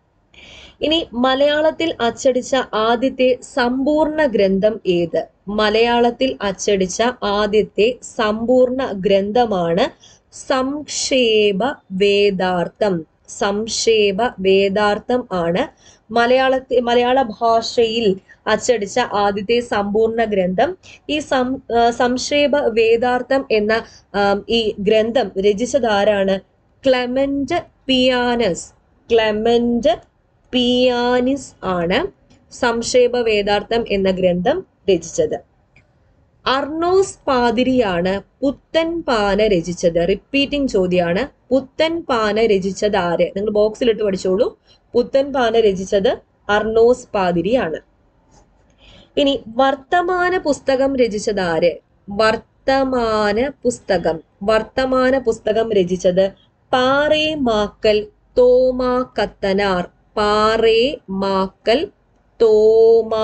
ഇനി മലയാളത്തിൽ അച്ചടിച്ച ആദ്യത്തെ സമ്പൂർണ്ണ ഗ്രന്ഥം ഏത് മലയാളത്തിൽ അച്ചടിച്ച ആദ്യത്തെ സമ്പൂർണ്ണ ഗ്രന്ഥമാണ് സംക്ഷേപ വേദാർത്ഥം സംക്ഷേപ വേദാർത്ഥം ആണ് മലയാളത്തിൽ മലയാള ഭാഷയിൽ അച്ചടിച്ച ആദ്യത്തെ സമ്പൂർണ്ണ ഗ്രന്ഥം ഈ സം ആ, സംക്ഷേപ വേദാർത്ഥം എന്ന ആം, ഈ ഗ്രന്ഥം രചിച്ചത് ആരാണ് ക്ലെമന്റ് പിയാനസ് ക്ലെമന്റ് പിയാനിസ് ആണ് സംക്ഷേപ വേദാർത്ഥം എന്ന ഗ്രന്ഥം രചിച്ചത് അർണോസ് പാതിരിയാണ് പുത്തൻ പാന രചിച്ചത് റിപ്പീറ്റിംഗ് ചോദ്യമാണ് പുത്തൻ പാന രചിച്ചത് ആര് നിങ്ങൾ ബോക്സിലിട്ട് പഠിച്ചോളൂ പുത്തൻ പാന രചിച്ചത് അർണോസ് പാതിരിയാണ് ഇനി വർത്തമാന പുസ്തകം രചിച്ചത് ആര് വർത്തമാന പുസ്തകം വർത്തമാന പുസ്തകം രചിച്ചത് പാറേമാക്കൽ തോമാ കത്തനാർ പാറേ മാക്കൽ തോമാ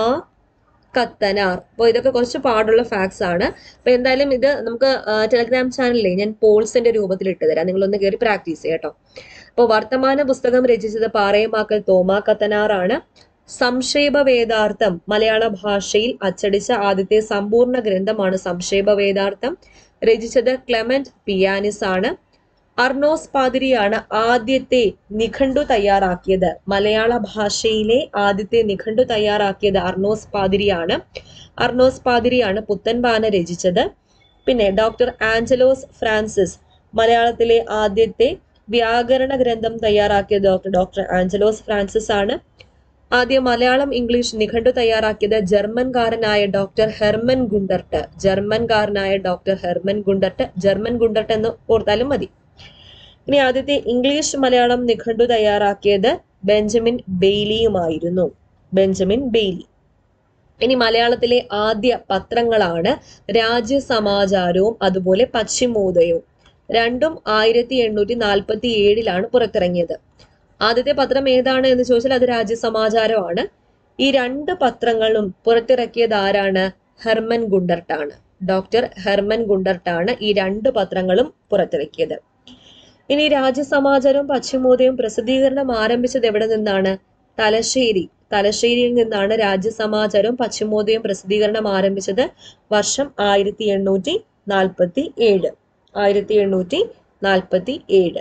കത്തനാർ അപ്പോൾ ഇതൊക്കെ കുറച്ച് പാടുള്ള ഫാക്ട്സ് ആണ് അപ്പൊ എന്തായാലും ഇത് നമുക്ക് ടെലഗ്രാം ചാനലിലെ ഞാൻ പോൾസിന്റെ രൂപത്തിൽ ഇട്ട് തരാം നിങ്ങളൊന്ന് കയറി പ്രാക്ടീസ് ചെയ്യാം കേട്ടോ അപ്പോൾ വർത്തമാന പുസ്തകം രചിച്ചത് പാറയമാക്കൽ തോമാ കത്തനാറാണ് സംക്ഷേപ വേദാർത്ഥം മലയാള ഭാഷയിൽ അച്ചടിച്ച ആദ്യത്തെ സമ്പൂർണ്ണ ഗ്രന്ഥമാണ് സംക്ഷേപ വേദാർത്ഥം രചിച്ചത് ക്ലെമന്റ് പിയാനിസ് ആണ് അർണോസ് പാതിരിയാണ് ആദ്യത്തെ നിഘണ്ടു തയ്യാറാക്കിയത് മലയാള ഭാഷയിലെ ആദ്യത്തെ നിഘണ്ടു തയ്യാറാക്കിയത് അർണോസ് പാതിരിയാണ് അർണോസ് പാതിരിയാണ് പുത്തൻപാന രചിച്ചത് പിന്നെ ഡോക്ടർ ആഞ്ചലോസ് ഫ്രാൻസിസ് മലയാളത്തിലെ ആദ്യത്തെ വ്യാകരണ ഗ്രന്ഥം തയ്യാറാക്കിയത് ഡോക്ടർ ഡോക്ടർ ആഞ്ചലോസ് ഫ്രാൻസിസ് ആണ് ആദ്യം മലയാളം ഇംഗ്ലീഷ് നിഘണ്ടു തയ്യാറാക്കിയത് ജർമ്മൻകാരനായ ഡോക്ടർ ഹെർമൻ ഗുണ്ടർട്ട് ജർമ്മൻകാരനായ doctor Hermann Gundert German Gundert എന്ന് ഓർത്താലും മതി ഇനി ആദ്യത്തെ ഇംഗ്ലീഷ് മലയാളം നിഘണ്ടു തയ്യാറാക്കിയത് ബെഞ്ചമിൻ ബെയ്ലിയുമായിരുന്നു ബെഞ്ചമിൻ ബെയ്ലി ഇനി മലയാളത്തിലെ ആദ്യ പത്രങ്ങളാണ് രാജ്യസമാചാരവും അതുപോലെ പശ്ചിമോദയവും രണ്ടും ആയിരത്തി എണ്ണൂറ്റി നാൽപ്പത്തി ഏഴിലാണ് പുറത്തിറങ്ങിയത് ആദ്യത്തെ പത്രം ഏതാണ് എന്ന് ചോദിച്ചാൽ അത് രാജ്യസമാചാരമാണ് ഈ രണ്ട് പത്രങ്ങളും പുറത്തിറക്കിയത് ആരാണ് ഹെർമൻ ഗുണ്ടർട്ടാണ് ഡോക്ടർ ഹെർമൻ ഗുണ്ടർട്ടാണ് ഈ രണ്ട് പത്രങ്ങളും പുറത്തിറക്കിയത് ഇനി രാജ്യസമാചാരവും പശ്ചിമോദയവും പ്രസിദ്ധീകരണം ആരംഭിച്ചത് എവിടെ നിന്നാണ് തലശ്ശേരി തലശ്ശേരിയിൽ നിന്നാണ് രാജ്യസമാചാരവും പശ്ചിമോദയവും പ്രസിദ്ധീകരണം ആരംഭിച്ചത് വർഷം ആയിരത്തി എണ്ണൂറ്റി നാൽപ്പത്തി ഏഴ് ആയിരത്തി എണ്ണൂറ്റി നാൽപ്പത്തി ഏഴ്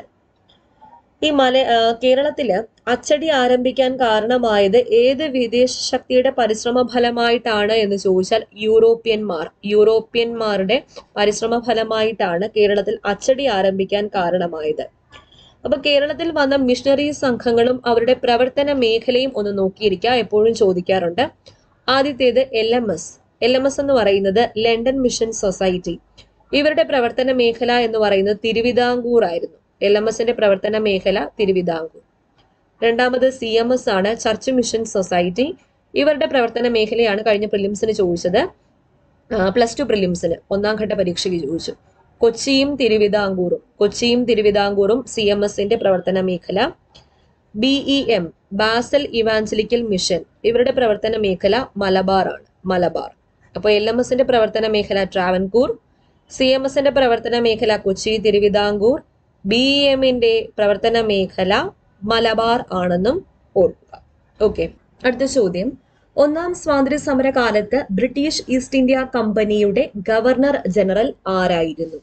ഈ മല ആ, കേരളത്തില് അച്ചടി ആരംഭിക്കാൻ കാരണമായത് ഏത് വിദേശ ശക്തിയുടെ പരിശ്രമ ഫലമായിട്ടാണ് എന്ന് ചോദിച്ചാൽ യൂറോപ്യന്മാർ യൂറോപ്യന്മാരുടെ പരിശ്രമ ഫലമായിട്ടാണ് കേരളത്തിൽ അച്ചടി ആരംഭിക്കാൻ കാരണമായത് അപ്പൊ കേരളത്തിൽ വന്ന മിഷണറി സംഘങ്ങളും അവരുടെ പ്രവർത്തന മേഖലയും ഒന്ന് നോക്കിയിരിക്കുക എപ്പോഴും ചോദിക്കാറുണ്ട് ആദ്യത്തേത് L M S L M S എന്ന് പറയുന്നത് ലണ്ടൻ മിഷൻ സൊസൈറ്റി ഇവരുടെ പ്രവർത്തന മേഖല എന്ന് പറയുന്നത് തിരുവിതാംകൂർ ആയിരുന്നു എൽ എം എസിന്റെ പ്രവർത്തന മേഖല തിരുവിതാംകൂർ രണ്ടാമത് സി എം എസ് ആണ് ചർച്ച് മിഷൻ സൊസൈറ്റി ഇവരുടെ പ്രവർത്തന മേഖലയാണ് കഴിഞ്ഞ പ്രിലിംസിന് ചോദിച്ചത് പ്ലസ് ടു പ്രിലിംസിന് ഒന്നാം ഘട്ട പരീക്ഷയ്ക്ക് ചോദിച്ചു കൊച്ചിയും തിരുവിതാംകൂറും കൊച്ചിയും തിരുവിതാംകൂറും സി എം എസിന്റെ പ്രവർത്തന മേഖല B E M Basel Evangelical Mission ഇവരുടെ പ്രവർത്തന മേഖല മലബാർ ആണ് മലബാർ അപ്പോൾ എൽ എം എസിന്റെ പ്രവർത്തന മേഖല ട്രാവൻകൂർ സി എം എസിന്റെ പ്രവർത്തന മേഖല കൊച്ചി തിരുവിതാംകൂർ ബി ഇ എമ്മിന്റെ പ്രവർത്തന മേഖല മലബാർ ആണെന്നും ഓർക്കുക ഓക്കെ അടുത്ത ചോദ്യം ഒന്നാം സ്വാതന്ത്ര്യ സമര കാലത്ത് ബ്രിട്ടീഷ് ഈസ്റ്റ് ഇന്ത്യ കമ്പനിയുടെ ഗവർണർ ജനറൽ ആരായിരുന്നു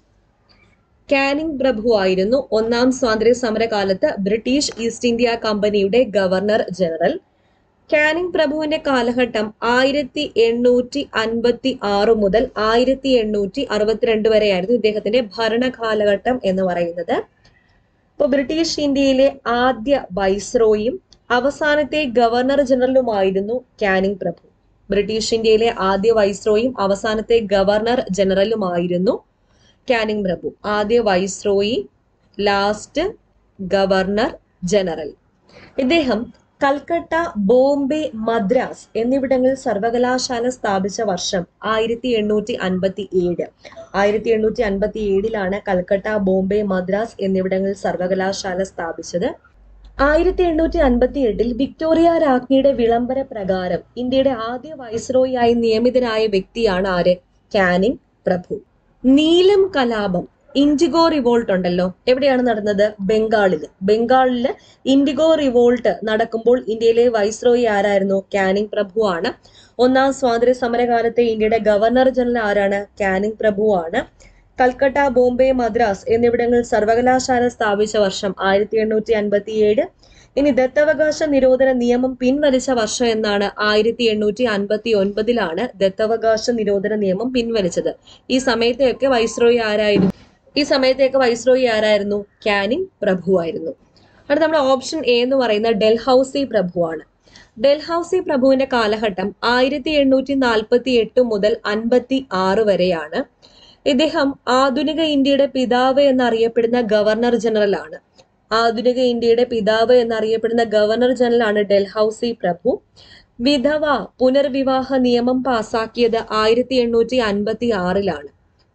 കാനിംഗ് പ്രഭു ആയിരുന്നു ഒന്നാം സ്വാതന്ത്ര്യ സമര കാലത്ത് ബ്രിട്ടീഷ് ഈസ്റ്റ് ഇന്ത്യ കമ്പനിയുടെ ഗവർണർ ജനറൽ കാനിംഗ് പ്രഭുവിന്റെ കാലഘട്ടം ആയിരത്തി എണ്ണൂറ്റി അൻപത്തി ആറ് മുതൽ ആയിരത്തി എണ്ണൂറ്റി അറുപത്തിരണ്ട് വരെയായിരുന്നു ഇദ്ദേഹത്തിന്റെ ഭരണ കാലഘട്ടം എന്ന് പറയുന്നത് ഇപ്പൊ ബ്രിട്ടീഷ് ഇന്ത്യയിലെ ആദ്യ വൈസ്രോയും അവസാനത്തെ ഗവർണർ ജനറലുമായിരുന്നു കാനിംഗ് പ്രഭു ബ്രിട്ടീഷ് ഇന്ത്യയിലെ ആദ്യ വൈസ്രോയും അവസാനത്തെ ഗവർണർ ജനറലുമായിരുന്നു കാനിംഗ് പ്രഭു ആദ്യ വൈസ്രോയി ലാസ്റ്റ് ഗവർണർ ജനറൽ ഇദ്ദേഹം കൽക്കട്ട ബോംബെ മദ്രാസ് എന്നിവിടങ്ങളിൽ സർവകലാശാല സ്ഥാപിച്ച വർഷം ആയിരത്തി എണ്ണൂറ്റി അൻപത്തി ഏഴ് ആയിരത്തി എണ്ണൂറ്റി അൻപത്തി ഏഴിലാണ് കൽക്കട്ട ബോംബെ മദ്രാസ് എന്നിവിടങ്ങളിൽ സർവകലാശാല സ്ഥാപിച്ചത് ആയിരത്തി എണ്ണൂറ്റി അൻപത്തി എട്ടിൽ വിക്ടോറിയ രാജ്ഞിയുടെ വിളംബര പ്രകാരം ഇന്ത്യയുടെ ആദ്യ വൈസ്രോയിയായി നിയമിതനായ വ്യക്തിയാണ് ആര് കാനിംഗ് പ്രഭു നീലം കലാപം ഇൻഡിഗോ റിവോൾട്ട് ഉണ്ടല്ലോ എവിടെയാണ് നടന്നത് ബംഗാളിൽ ബംഗാളില് ഇൻഡിഗോ റിവോൾട്ട് നടക്കുമ്പോൾ ഇന്ത്യയിലെ വൈസ്രോയി ആരായിരുന്നു കാനിംഗ് പ്രഭു ആണ് ഒന്നാം സ്വാതന്ത്ര്യ സമരകാലത്തെ ഇന്ത്യയുടെ ഗവർണർ ജനറൽ ആരാണ് കാനിംഗ് പ്രഭു ആണ് കൽക്കട്ട ബോംബെ മദ്രാസ് എന്നിവിടങ്ങളിൽ സർവകലാശാല സ്ഥാപിച്ച വർഷം ആയിരത്തി എണ്ണൂറ്റി അൻപത്തി ഏഴ് ഇനി ദത്തവകാശ നിരോധന നിയമം പിൻവലിച്ച വർഷം എന്നാണ് ആയിരത്തി എണ്ണൂറ്റി അൻപത്തി ഒൻപതിലാണ് ദത്തവകാശ നിരോധന നിയമം പിൻവലിച്ചത് ഈ സമയത്തെയൊക്കെ വൈസ്രോയി ആരായിരുന്നു ഈ സമയത്തെയൊക്കെ വൈസ്രോയി ആരായിരുന്നു കാനിങ് പ്രഭു ആയിരുന്നു അടുത്ത നമ്മുടെ ഓപ്ഷൻ എ എന്ന് പറയുന്ന ഡൽഹൌസി പ്രഭുവാണ് ഡൽഹൌസി പ്രഭുവിന്റെ കാലഘട്ടം ആയിരത്തി എണ്ണൂറ്റി നാൽപ്പത്തി എട്ട് മുതൽ അൻപത്തി ആറ് വരെയാണ് ഇദ്ദേഹം ആധുനിക ഇന്ത്യയുടെ പിതാവ് എന്നറിയപ്പെടുന്ന ഗവർണർ ജനറൽ ആണ് ആധുനിക ഇന്ത്യയുടെ പിതാവ് എന്നറിയപ്പെടുന്ന ഗവർണർ ജനറൽ ആണ് ഡൽഹൌസി പ്രഭു വിധവ പുനർവിവാഹ നിയമം പാസാക്കിയത് ആയിരത്തി എണ്ണൂറ്റി അൻപത്തി ആറിലാണ്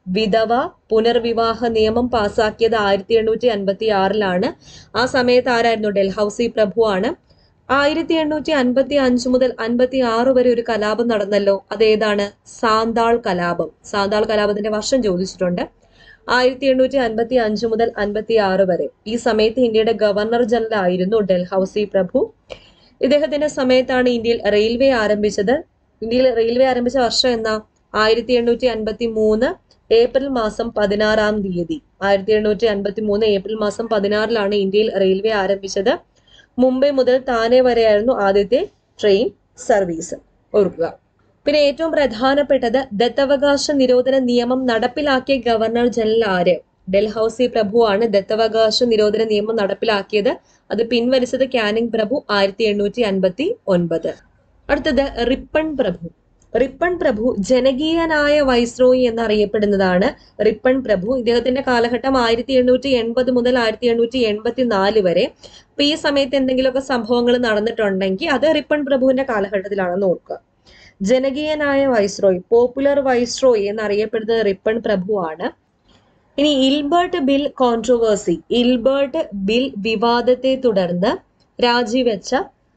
വിധവ പുനർവിവാഹ നിയമം പാസാക്കിയത് ആയിരത്തി എണ്ണൂറ്റി അൻപത്തി ആറിലാണ് ആ സമയത്ത് ആരായിരുന്നു ഡൽഹൌസി പ്രഭുവാണ് ആയിരത്തി എണ്ണൂറ്റി അൻപത്തി അഞ്ച് മുതൽ അൻപത്തി ആറ് വരെ ഒരു കലാപം നടന്നല്ലോ അതേതാണ് സാന്താൾ കലാപം സാന്താൾ കലാപത്തിന്റെ വർഷം ചോദിച്ചിട്ടുണ്ട് ആയിരത്തി എണ്ണൂറ്റി അൻപത്തി അഞ്ച് മുതൽ അൻപത്തി ആറ് വരെ ഈ സമയത്ത് ഇന്ത്യയുടെ ഗവർണർ ജനറൽ ആയിരുന്നു ഡൽഹൌസി പ്രഭു ഇദ്ദേഹത്തിന്റെ സമയത്താണ് ഇന്ത്യയിൽ റെയിൽവേ ആരംഭിച്ചത് ഇന്ത്യയിൽ റെയിൽവേ ആരംഭിച്ച വർഷം എന്നാ ആയിരത്തി എണ്ണൂറ്റി അൻപത്തി മൂന്ന് ഏപ്രിൽ മാസം പതിനാറാം തീയതി ആയിരത്തി എണ്ണൂറ്റി അൻപത്തി മൂന്ന് ഏപ്രിൽ മാസം പതിനാറിലാണ് ഇന്ത്യയിൽ റെയിൽവേ ആരംഭിച്ചത് മുംബൈ മുതൽ താനെ വരെയായിരുന്നു ആദ്യത്തെ ട്രെയിൻ സർവീസ് ഓർക്കുക പിന്നെ ഏറ്റവും പ്രധാനപ്പെട്ടത് ദത്തവകാശ നിരോധന നിയമം നടപ്പിലാക്കിയ ഗവർണർ ജനറൽ ആര് ഡൽഹൌസി പ്രഭുവാണ് ദത്തവകാശ നിരോധന നിയമം നടപ്പിലാക്കിയത് അത് പിൻവലിച്ചത് കാനിങ് പ്രഭു ആയിരത്തി എണ്ണൂറ്റി അൻപത്തി ഒൻപത് അടുത്തത് റിപ്പൺ പ്രഭു റിപ്പൺ പ്രഭു ജനകീയനായ വൈസ്രോയി എന്നറിയപ്പെടുന്നതാണ് റിപ്പൺ പ്രഭു ഇദ്ദേഹത്തിന്റെ കാലഘട്ടം ആയിരത്തി എണ്ണൂറ്റി എൺപത് മുതൽ ആയിരത്തി എണ്ണൂറ്റി എൺപത്തി നാല് വരെ അപ്പൊ ഈ സമയത്ത് എന്തെങ്കിലുമൊക്കെ സംഭവങ്ങൾ നടന്നിട്ടുണ്ടെങ്കിൽ അത് റിപ്പൺ പ്രഭുവിന്റെ കാലഘട്ടത്തിലാണെന്ന് ഓർക്കുക ജനകീയനായ വൈസ്രോയ് പോപ്പുലർ വൈസ്രോയ് എന്നറിയപ്പെടുന്നത് റിപ്പൺ പ്രഭുവാണ് ഇനി Ilbert bill controversy Ilbert bill വിവാദത്തെ തുടർന്ന് രാജിവെച്ച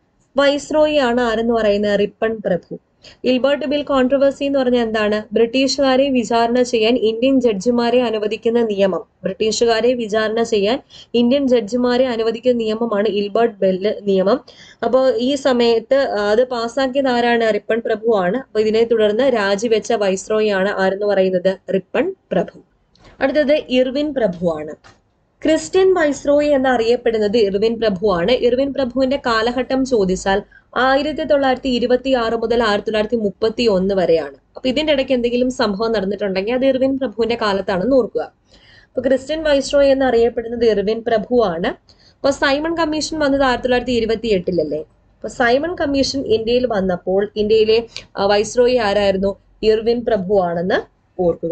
വൈസ്രോയി ആണ് ആരെന്ന് പറയുന്നത് റിപ്പൺ പ്രഭു ഇൽബർട്ട് ബിൽ കോൺട്രവേഴ്സി എന്ന് പറഞ്ഞാൽ എന്താണ് ബ്രിട്ടീഷുകാരെ വിചാരണ ചെയ്യാൻ ഇന്ത്യൻ ജഡ്ജിമാരെ അനുവദിക്കുന്ന നിയമം ബ്രിട്ടീഷുകാരെ വിചാരണ ചെയ്യാൻ ഇന്ത്യൻ ജഡ്ജിമാരെ അനുവദിക്കുന്ന നിയമമാണ് ഇൽബർട്ട് ബെല്ല് നിയമം അപ്പോൾ ഈ സമയത്ത് അത് പാസ്സാക്കിയത് ആരാണ് റിപ്പൺ പ്രഭു ആണ് അപ്പൊ ഇതിനെ തുടർന്ന് രാജിവെച്ച വൈസ്രോയി ആണ് ആരെന്ന് പറയുന്നത് റിപ്പൺ പ്രഭു അടുത്തത് ഇർവിൻ പ്രഭുവാണ് ക്രിസ്ത്യൻ വൈസ്രോയി എന്നറിയപ്പെടുന്നത് ഇർവിൻ പ്രഭുവാണ് ഇർവിൻ പ്രഭുവിന്റെ കാലഘട്ടം ചോദിച്ചാൽ ആയിരത്തി തൊള്ളായിരത്തി ഇരുപത്തി ആറ് മുതൽ ആയിരത്തി തൊള്ളായിരത്തി മുപ്പത്തി ഒന്ന് വരെയാണ് അപ്പൊ ഇതിന്റെ ഇടയ്ക്ക് എന്തെങ്കിലും സംഭവം നടന്നിട്ടുണ്ടെങ്കിൽ അത് ഇർവിൻ പ്രഭുവിന്റെ കാലത്താണെന്ന് ഓർക്കുക അപ്പൊ ക്രിസ്ത്യൻ വൈസ്രോയി എന്നറിയപ്പെടുന്നത് ഇർവിൻ പ്രഭുവാണ് അപ്പൊ സൈമൺ കമ്മീഷൻ വന്നത് ആയിരത്തി തൊള്ളായിരത്തി ഇരുപത്തി എട്ടിലല്ലേ അപ്പൊ സൈമൺ കമ്മീഷൻ ഇന്ത്യയിൽ വന്നപ്പോൾ ഇന്ത്യയിലെ ആ, വൈസ്രോയി ആരായിരുന്നു ഇർവിൻ പ്രഭുവാണെന്ന് ഓർക്കുക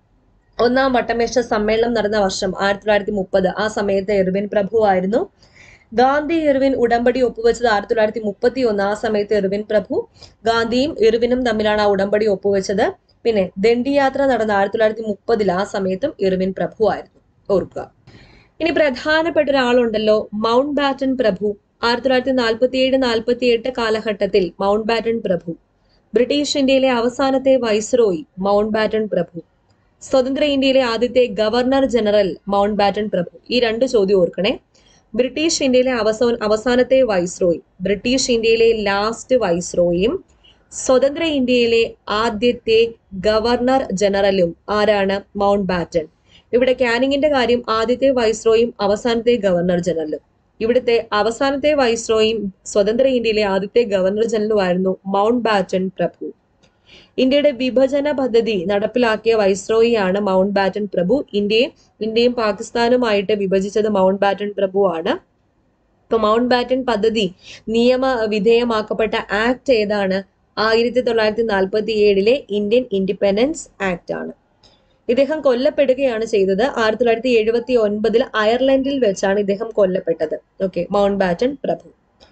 ഒന്നാം വട്ടമേശ സമ്മേളനം നടന്ന വർഷം ആയിരത്തി തൊള്ളായിരത്തി മുപ്പത് ആ സമയത്ത് ഇർവിൻ പ്രഭു ആയിരുന്നു ഗാന്ധി ഇർവിൻ ഉടമ്പടി ഒപ്പുവെച്ചത് ആയിരത്തി തൊള്ളായിരത്തി മുപ്പത്തി ഒന്ന് ആ സമയത്ത് ഇർവിൻ പ്രഭു ഗാന്ധിയും ഇർവിനും തമ്മിലാണ് ആ ഉടമ്പടി ഒപ്പുവെച്ചത് പിന്നെ ദണ്ഡിയാത്ര നടന്ന ആയിരത്തി തൊള്ളായിരത്തി മുപ്പതിൽ ആ സമയത്തും ഇർവിൻ പ്രഭു ആയിരുന്നു ഓർക്കുക ഇനി പ്രധാനപ്പെട്ട ഒരാളുണ്ടല്ലോ മൗണ്ട് ബാറ്റൻ പ്രഭു ആയിരത്തി തൊള്ളായിരത്തി നാൽപ്പത്തി ഏഴ് നാൽപ്പത്തി എട്ട് കാലഘട്ടത്തിൽ മൗണ്ട് ബാറ്റൻ പ്രഭു ബ്രിട്ടീഷ് ഇന്ത്യയിലെ അവസാനത്തെ വൈസ്രോയി മൗണ്ട് ബാറ്റൻ പ്രഭു സ്വതന്ത്ര ഇന്ത്യയിലെ ആദ്യത്തെ ഗവർണർ ജനറൽ മൗണ്ട് ബാറ്റൻ പ്രഭു ഈ രണ്ട് ചോദ്യം ഓർക്കണേ ബ്രിട്ടീഷ് ഇന്ത്യയിലെ അവസാന അവസാനത്തെ വൈസ്രോയി ബ്രിട്ടീഷ് ഇന്ത്യയിലെ ലാസ്റ്റ് വൈസ്രോയും സ്വതന്ത്ര ഇന്ത്യയിലെ ആദ്യത്തെ ഗവർണർ ജനറലും ആരാണ് മൗണ്ട് ബാറ്റൻ ഇവിടെ കാനിങ്ങിന്റെ കാര്യം ആദ്യത്തെ വൈസ്രോയും അവസാനത്തെ ഗവർണർ ജനറലും ഇവിടുത്തെ അവസാനത്തെ വൈസ്രോയും സ്വതന്ത്ര ഇന്ത്യയിലെ ആദ്യത്തെ ഗവർണർ ജനറലും ആയിരുന്നു മൗണ്ട് ബാറ്റൻ പ്രഭു ഇന്ത്യയുടെ വിഭജന പദ്ധതി നടപ്പിലാക്കിയ വൈസ്രോയിയാണ് മൗണ്ട് ബാറ്റൻ പ്രഭു ഇന്ത്യയെ ഇന്ത്യയും പാകിസ്ഥാനുമായിട്ട് വിഭജിച്ചത് മൗണ്ട് ബാറ്റൻ പ്രഭു ആണ് ഇപ്പൊ മൗണ്ട് ബാറ്റൻ പദ്ധതി നിയമ വിധേയമാക്കപ്പെട്ട ആക്ട് ഏതാണ് ആയിരത്തി തൊള്ളായിരത്തി നാൽപ്പത്തി ഏഴിലെ ഇന്ത്യൻ ഇൻഡിപെൻഡൻസ് ആക്ട് ആണ് ഇദ്ദേഹം കൊല്ലപ്പെടുകയാണ് ചെയ്തത് ആയിരത്തി തൊള്ളായിരത്തി എഴുപത്തി ഒൻപതിൽ അയർലൻഡിൽ വെച്ചാണ് ഇദ്ദേഹം കൊല്ലപ്പെട്ടത് ഓക്കെ മൗണ്ട് ബാറ്റൻ പ്രഭു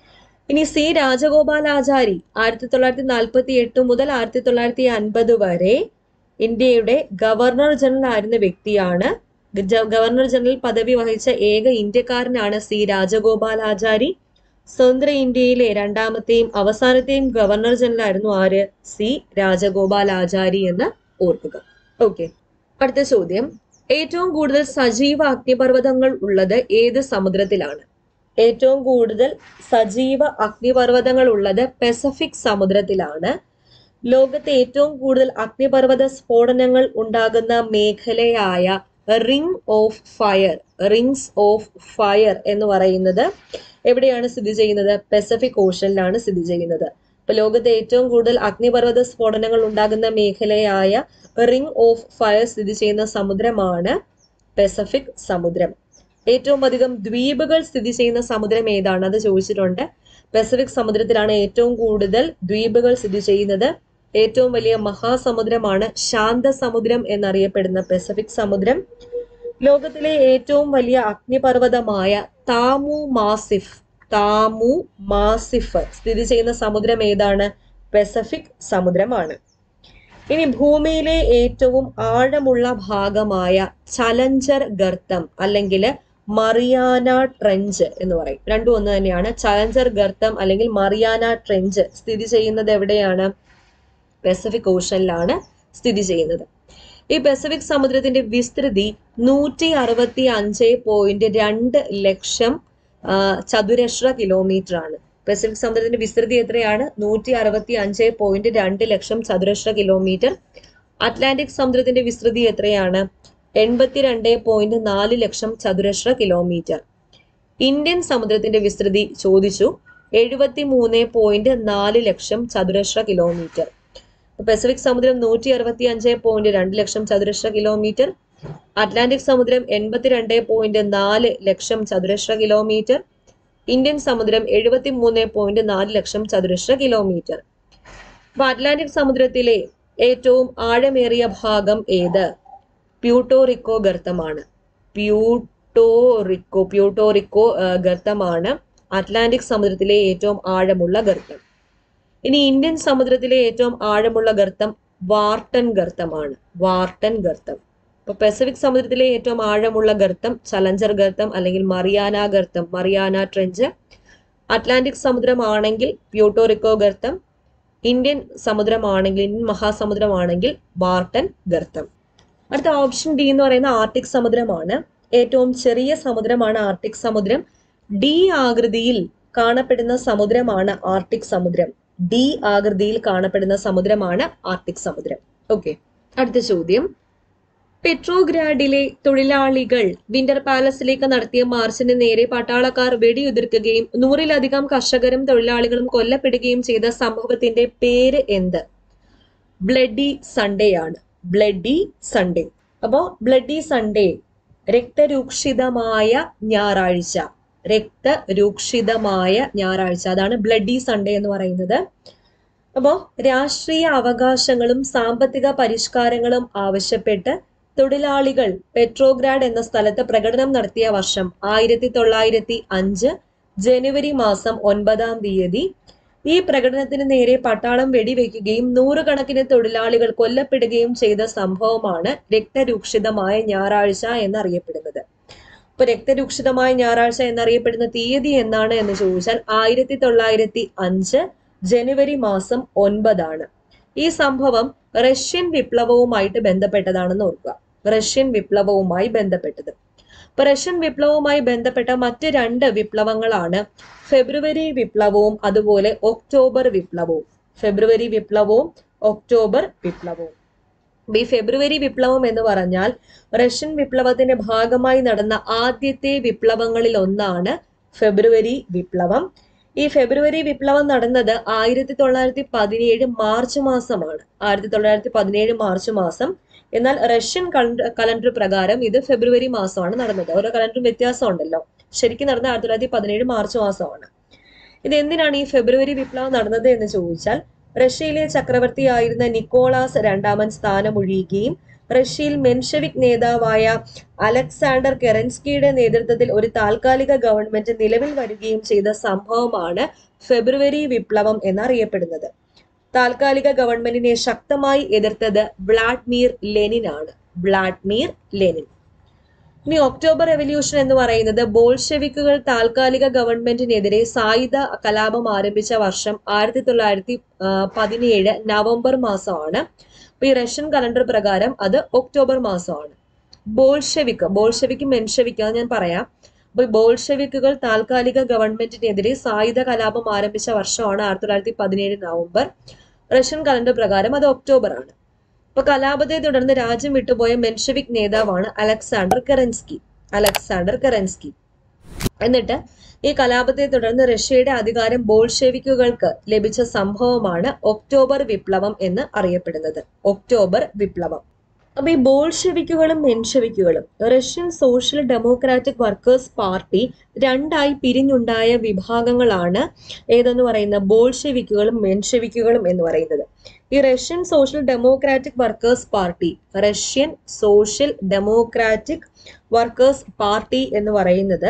ഇനി സി രാജഗോപാലാചാരി ആയിരത്തി തൊള്ളായിരത്തി നാൽപ്പത്തി എട്ട് മുതൽ ആയിരത്തി തൊള്ളായിരത്തി അൻപത് വരെ ഇന്ത്യയുടെ ഗവർണർ ജനറൽ ആയിരുന്ന വ്യക്തിയാണ് ഗജ- ഗവർണർ ജനറൽ പദവി വഹിച്ച ഏക ഇന്ത്യക്കാരനാണ് സി രാജഗോപാലാചാരി സ്വതന്ത്ര ഇന്ത്യയിലെ രണ്ടാമത്തെയും അവസാനത്തെയും ഗവർണർ ജനറൽ ആയിരുന്നു ആര് സി രാജഗോപാലാചാരി എന്ന് ഓർക്കുക ഓക്കെ അടുത്ത ചോദ്യം ഏറ്റവും കൂടുതൽ സജീവ അഗ്നിപർവ്വതങ്ങൾ ഉള്ളത് ഏത് സമുദ്രത്തിലാണ് ഏറ്റവും കൂടുതൽ സജീവ അഗ്നിപർവ്വതങ്ങൾ ഉള്ളത് പസഫിക് സമുദ്രത്തിലാണ് ലോകത്തെ ഏറ്റവും കൂടുതൽ അഗ്നിപർവ്വത സ്ഫോടനങ്ങൾ ഉണ്ടാകുന്ന മേഖലയായ ring of fire rings of fire എന്ന് പറയുന്നത് എവിടെയാണ് സ്ഥിതി ചെയ്യുന്നത് പസഫിക് ഓഷനിലാണ് സ്ഥിതി ചെയ്യുന്നത് ഇപ്പൊ ലോകത്തെ ഏറ്റവും കൂടുതൽ അഗ്നിപർവ്വത സ്ഫോടനങ്ങൾ ഉണ്ടാകുന്ന മേഖലയായ റിംഗ് ഓഫ് ഫയർ സ്ഥിതി ചെയ്യുന്ന സമുദ്രമാണ് പസഫിക് സമുദ്രം ഏറ്റവും അധികം ദ്വീപുകൾ സ്ഥിതി ചെയ്യുന്ന സമുദ്രം ഏതാണ് അത് ചോദിച്ചിട്ടുണ്ട് പസഫിക് സമുദ്രത്തിലാണ് ഏറ്റവും കൂടുതൽ ദ്വീപുകൾ സ്ഥിതി ചെയ്യുന്നത് ഏറ്റവും വലിയ മഹാസമുദ്രമാണ് ശാന്തസമുദ്രം എന്നറിയപ്പെടുന്ന പസഫിക് സമുദ്രം ലോകത്തിലെ ഏറ്റവും വലിയ അഗ്നിപർവ്വതമായ താമു മാസിഫ് താമു മാസിഫ് സ്ഥിതി ചെയ്യുന്ന സമുദ്രം ഏതാണ് പസഫിക് സമുദ്രമാണ് ഇനി ഭൂമിയിലെ ഏറ്റവും ആഴമുള്ള ഭാഗമായ ചലഞ്ചർ ഗർത്തം അല്ലെങ്കിൽ മറിയാന ട്രെഞ്ച് എന്ന് പറയും രണ്ടും ഒന്ന് തന്നെയാണ് ചലഞ്ചർ ഗർത്തം അല്ലെങ്കിൽ മറിയാന ട്രെഞ്ച് സ്ഥിതി ചെയ്യുന്നത് എവിടെയാണ് പസഫിക് ഓഷനിലാണ് സ്ഥിതി ചെയ്യുന്നത് ഈ പസഫിക് സമുദ്രത്തിന്റെ വിസ്തൃതി നൂറ്റി അറുപത്തി അഞ്ച് പോയിന്റ് രണ്ട് ലക്ഷം ആ, ചതുരശ്ര കിലോമീറ്റർ ആണ് പസഫിക് സമുദ്രത്തിന്റെ വിസ്തൃതി എത്രയാണ് നൂറ്റി അറുപത്തി അഞ്ച് പോയിന്റ് രണ്ട് ലക്ഷം ചതുരശ്ര കിലോമീറ്റർ അറ്റ്ലാന്റിക് സമുദ്രത്തിന്റെ വിസ്തൃതി എത്രയാണ് എൺപത്തിരണ്ട് പോയിന്റ് നാല് ലക്ഷം ചതുരശ്ര കിലോമീറ്റർ ഇന്ത്യൻ സമുദ്രത്തിന്റെ വിസ്തൃതി ചോദിച്ചു എഴുപത്തി മൂന്ന് പോയിന്റ് നാല് ലക്ഷം ചതുരശ്ര കിലോമീറ്റർ പസഫിക് സമുദ്രം നൂറ്റി അറുപത്തി അഞ്ച് പോയിന്റ് രണ്ട് ലക്ഷം ചതുരശ്ര കിലോമീറ്റർ അറ്റ്ലാന്റിക് സമുദ്രം എൺപത്തിരണ്ട് പോയിന്റ് നാല് ലക്ഷം ചതുരശ്ര കിലോമീറ്റർ ഇന്ത്യൻ സമുദ്രം എഴുപത്തി മൂന്ന് പോയിന്റ് നാല് ലക്ഷം ചതുരശ്ര കിലോമീറ്റർ അപ്പൊ അറ്റ്ലാന്റിക് സമുദ്രത്തിലെ ഏറ്റവും ആഴമേറിയ ഭാഗം ഏത് പ്യൂട്ടോറിക്കോ ഗർത്തമാണ് പ്യൂട്ടോറിക്കോ പ്യൂട്ടോറിക്കോ ആ, ഗർത്തമാണ് അറ്റ്ലാന്റിക് സമുദ്രത്തിലെ ഏറ്റവും ആഴമുള്ള ഗർത്തം ഇനി ഇന്ത്യൻ സമുദ്രത്തിലെ ഏറ്റവും ആഴമുള്ള ഗർത്തം വാർട്ടൻ ഗർത്തമാണ് വാർട്ടൻ ഗർത്തം ഇപ്പൊ പസഫിക് സമുദ്രത്തിലെ ഏറ്റവും ആഴമുള്ള ഗർത്തം ചലഞ്ചർ ഗർത്തം അല്ലെങ്കിൽ മറിയാന ഗർത്തം മറിയാന ട്രെഞ്ച് അറ്റ്ലാന്റിക് സമുദ്രമാണെങ്കിൽ പ്യൂട്ടോറിക്കോ ഗർത്തം ഇന്ത്യൻ സമുദ്രമാണെങ്കിൽ ഇന്ത്യൻ മഹാസമുദ്രമാണെങ്കിൽ വാർട്ടൻ ഗർത്തം അടുത്ത ഓപ്ഷൻ ഡി എന്ന് പറയുന്ന ആർട്ടിക് സമുദ്രമാണ് ഏറ്റവും ചെറിയ സമുദ്രമാണ് ആർട്ടിക് സമുദ്രം ഡി ആകൃതിയിൽ കാണപ്പെടുന്ന സമുദ്രമാണ് ആർട്ടിക് സമുദ്രം ഡി ആകൃതിയിൽ കാണപ്പെടുന്ന സമുദ്രമാണ് ആർട്ടിക് സമുദ്രം ഓക്കെ അടുത്ത ചോദ്യം പെട്രോഗ്രാഡിലെ തൊഴിലാളികൾ വിന്റർ പാലസിലേക്ക് നടത്തിയ മാർച്ചിന് നേരെ പട്ടാളക്കാർ വെടിയുതിർക്കുകയും നൂറിലധികം കർഷകരും തൊഴിലാളികളും കൊല്ലപ്പെടുകയും ചെയ്ത സംഭവത്തിന്റെ പേര് എന്ത് ബ്ലഡി സൺഡേ ആണ് ബ്ലഡി സൺഡേ അപ്പോ ബ്ലഡി സൺഡേ രക്തരൂക്ഷിതമായ ഞായറാഴ്ച രക്തരൂക്ഷിതമായ ഞായറാഴ്ച അതാണ് ബ്ലഡി സൺഡേ എന്ന് പറയുന്നത് അപ്പോ രാഷ്ട്രീയ അവകാശങ്ങളും സാമ്പത്തിക പരിഷ്കാരങ്ങളും ആവശ്യപ്പെട്ട് തൊഴിലാളികൾ പെട്രോഗ്രാഡ് എന്ന സ്ഥലത്ത് പ്രകടനം നടത്തിയ വർഷം ആയിരത്തി തൊള്ളായിരത്തി അഞ്ച് ജനുവരി മാസം ഒൻപതാം തീയതി ഈ പ്രകടനത്തിന് നേരെ പട്ടാളം വെടിവെക്കുകയും നൂറുകണക്കിന് തൊഴിലാളികൾ കൊല്ലപ്പെടുകയും ചെയ്ത സംഭവമാണ് രക്തരൂക്ഷിതമായ ഞായറാഴ്ച എന്നറിയപ്പെടുന്നത് ഇപ്പൊ രക്തരൂക്ഷിതമായ ഞായറാഴ്ച എന്നറിയപ്പെടുന്ന തീയതി എന്നാണ് എന്ന് ചോദിച്ചാൽ ആയിരത്തി തൊള്ളായിരത്തി അഞ്ച് ജനുവരി മാസം ഒൻപതാണ് ഈ സംഭവം റഷ്യൻ വിപ്ലവവുമായിട്ട് ബന്ധപ്പെട്ടതാണെന്ന് ഓർക്കുക റഷ്യൻ വിപ്ലവവുമായി ബന്ധപ്പെട്ടത് ഇപ്പൊ റഷ്യൻ വിപ്ലവവുമായി ബന്ധപ്പെട്ട മറ്റ് രണ്ട് വിപ്ലവങ്ങളാണ് ഫെബ്രുവരി വിപ്ലവവും അതുപോലെ ഒക്ടോബർ വിപ്ലവവും ഫെബ്രുവരി വിപ്ലവവും ഒക്ടോബർ വിപ്ലവവും അപ്പൊ ഈ ഫെബ്രുവരി വിപ്ലവം എന്ന് പറഞ്ഞാൽ റഷ്യൻ വിപ്ലവത്തിന്റെ ഭാഗമായി നടന്ന ആദ്യത്തെ വിപ്ലവങ്ങളിൽ ഒന്നാണ് ഫെബ്രുവരി വിപ്ലവം ഈ ഫെബ്രുവരി വിപ്ലവം നടന്നത് ആയിരത്തി തൊള്ളായിരത്തി പതിനേഴ് മാർച്ച് മാസമാണ് ആയിരത്തി തൊള്ളായിരത്തി പതിനേഴ് മാർച്ച് മാസം എന്നാൽ റഷ്യൻ കലണ്ടർ കലണ്ടർ പ്രകാരം ഇത് ഫെബ്രുവരി മാസമാണ് നടന്നത് ഓരോ കലണ്ടറും വ്യത്യാസമുണ്ടല്ലോ ശരിക്കും നടന്നത് ആയിരത്തി തൊള്ളായിരത്തി പതിനേഴ് മാർച്ച് മാസമാണ് ഇത് എന്തിനാണ് ഈ ഫെബ്രുവരി വിപ്ലവം നടന്നത് എന്ന് ചോദിച്ചാൽ റഷ്യയിലെ ചക്രവർത്തിയായിരുന്ന നിക്കോളാസ് രണ്ടാമൻ സ്ഥാനമൊഴിയുകയും റഷ്യയിൽ മെൻഷവിക് നേതാവായ അലക്സാണ്ടർ കെറൻസ്കിയുടെ നേതൃത്വത്തിൽ ഒരു താൽക്കാലിക ഗവൺമെന്റ് നിലവിൽ വരികയും ചെയ്ത സംഭവമാണ് ഫെബ്രുവരി വിപ്ലവം എന്നറിയപ്പെടുന്നത് താൽക്കാലിക ഗവൺമെന്റിനെ ശക്തമായി എതിർത്തത് വ്ളാഡിമിർ ലെനിൻ ആണ് വ്ളാഡിമിർ ലെനിൻ ഇനി ഒക്ടോബർ റെവല്യൂഷൻ എന്ന് പറയുന്നത് ബോൾഷെവിക്കുകൾ താൽക്കാലിക ഗവൺമെന്റിനെതിരെ സായുധ കലാപം ആരംഭിച്ച വർഷം ആയിരത്തി തൊള്ളായിരത്തി പതിനേഴ് നവംബർ മാസമാണ് അപ്പൊ ഈ റഷ്യൻ കലണ്ടർ പ്രകാരം അത് ഒക്ടോബർ മാസമാണ് ബോൾഷെവിക്ക് ബോൾഷെവിക്ക് മെൻഷെവിക്ക് അത് ഞാൻ പറയാം അപ്പൊ ഈ ബോൾഷെവിക്കുകൾ താൽക്കാലിക ഗവൺമെന്റിനെതിരെ സായുധ കലാപം ആരംഭിച്ച വർഷമാണ് ആയിരത്തി തൊള്ളായിരത്തി പതിനേഴ് നവംബർ റഷ്യൻ കലണ്ടർ പ്രകാരം അത് ഒക്ടോബർ ആണ് അപ്പൊ കലാപത്തെ തുടർന്ന് രാജ്യം വിട്ടുപോയ മെൻഷവിക് നേതാവാണ് അലക്സാണ്ടർ കെറൻസ്കി അലക്സാണ്ടർ കെറൻസ്കി എന്നിട്ട് ഈ കലാപത്തെ തുടർന്ന് റഷ്യയുടെ അധികാരം ബോൾഷെവിക്കുകൾക്ക് ലഭിച്ച സംഭവമാണ് ഒക്ടോബർ വിപ്ലവം എന്ന് അറിയപ്പെടുന്നത് ഒക്ടോബർ വിപ്ലവം അപ്പൊ ഈ ബോൾഷെവിക്കുകളും മെൻഷെവിക്കുകളും Russian social democratic workers party രണ്ടായി പിരിഞ്ഞുണ്ടായ വിഭാഗങ്ങളാണ് ഏതെന്ന് പറയുന്ന ബോൾഷെവിക്കുകളും മെൻഷെവിക്കുകളും എന്ന് പറയുന്നത് ഈ Russian social democratic workers party Russian social democratic workers party എന്ന് പറയുന്നത്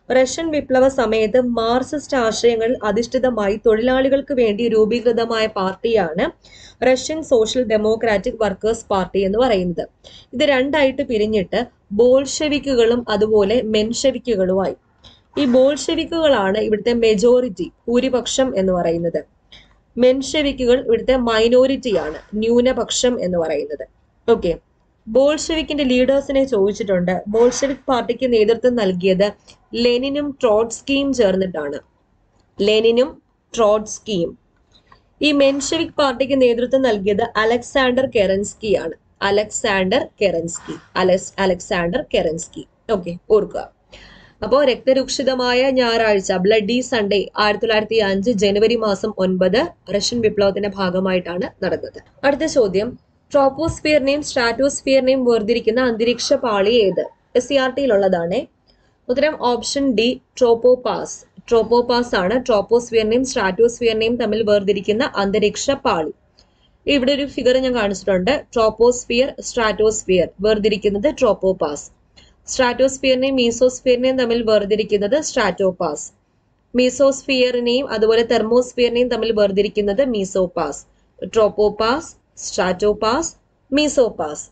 റഷ്യൻ വിപ്ലവ സമയത്ത് മാർക്സിസ്റ്റ് ആശയങ്ങൾ അധിഷ്ഠിതമായി തൊഴിലാളികൾക്ക് വേണ്ടി രൂപീകൃതമായ പാർട്ടിയാണ് Russian social democratic workers party എന്ന് പറയുന്നത് ഇത് രണ്ടായിട്ട് പിരിഞ്ഞിട്ട് ബോൾഷെവിക്കുകളും അതുപോലെ മെൻഷെവിക്കുകളുമായി ഈ ബോൾഷെവിക്കുകളാണ് ഇവിടുത്തെ മെജോറിറ്റി ഭൂരിപക്ഷം എന്ന് പറയുന്നത് മെൻഷെവിക്കുകൾ ഇവിടുത്തെ മൈനോറിറ്റിയാണ് ന്യൂനപക്ഷം എന്ന് പറയുന്നത് ഓക്കെ ബോൾഷെവിക്കിന്റെ ലീഡേഴ്സിനെ ചോദിച്ചിട്ടുണ്ട് ബോൾഷെവിക് പാർട്ടിക്ക് നേതൃത്വം നൽകിയത് ലെനിനും ട്രോട്സ്കിയും ചേർന്നിട്ടാണ് ലെനിനും ട്രോട്സ്കിയും ഈ മെൻഷെവിക് പാർട്ടിക്ക് നേതൃത്വം നൽകിയത് അലക്സാണ്ടർ കെറൻസ്കി ആണ് Alexander Kerensky Alex Alexander Kerensky okay ഓർക്കുക അപ്പോൾ രക്തരൂക്ഷിതമായ ഞായറാഴ്ച ബ്ലഡി സൺഡേ ആയിരത്തി തൊള്ളായിരത്തി അഞ്ച് ജനുവരി മാസം ഒൻപത് റഷ്യൻ വിപ്ലവത്തിന്റെ ഭാഗമായിട്ടാണ് നടന്നത് അടുത്ത ചോദ്യം ട്രോപ്പോസ്ഫിയറിനെയും സ്ട്രാറ്റോസ്ഫിയറിനെയും വേർതിരിക്കുന്ന അന്തരീക്ഷ പാളി ഏത് എസ് സി ആർ ടിയിലുള്ളതാണ് ഉത്തരം ഓപ്ഷൻ ഡി ട്രോപ്പോപാസ് ട്രോപ്പോപാസ് ആണ് ട്രോപ്പോസ്ഫിയറിനെയും സ്ട്രാറ്റോസ്ഫിയറിനെയും തമ്മിൽ വേർതിരിക്കുന്ന അന്തരീക്ഷ പാളി ഇവിടെ ഒരു ഫിഗർ ഞാൻ കാണിച്ചിട്ടുണ്ട് ട്രോപ്പോസ്ഫിയർ സ്ട്രാറ്റോസ്ഫിയർ വേർതിരിക്കുന്നത് ട്രോപ്പോപാസ് സ്ട്രാറ്റോസ്ഫിയറിനെയും മീസോസ്ഫിയറിനെയും തമ്മിൽ വേർതിരിക്കുന്നത് സ്ട്രാറ്റോപാസ് മീസോസ്ഫിയറിനെയും അതുപോലെ തെർമോസ്ഫിയറിനെയും തമ്മിൽ വേർതിരിക്കുന്നത് മീസോപാസ് ട്രോപ്പോപാസ് സ്ട്രാറ്റോപാസ് മീസോപാസ്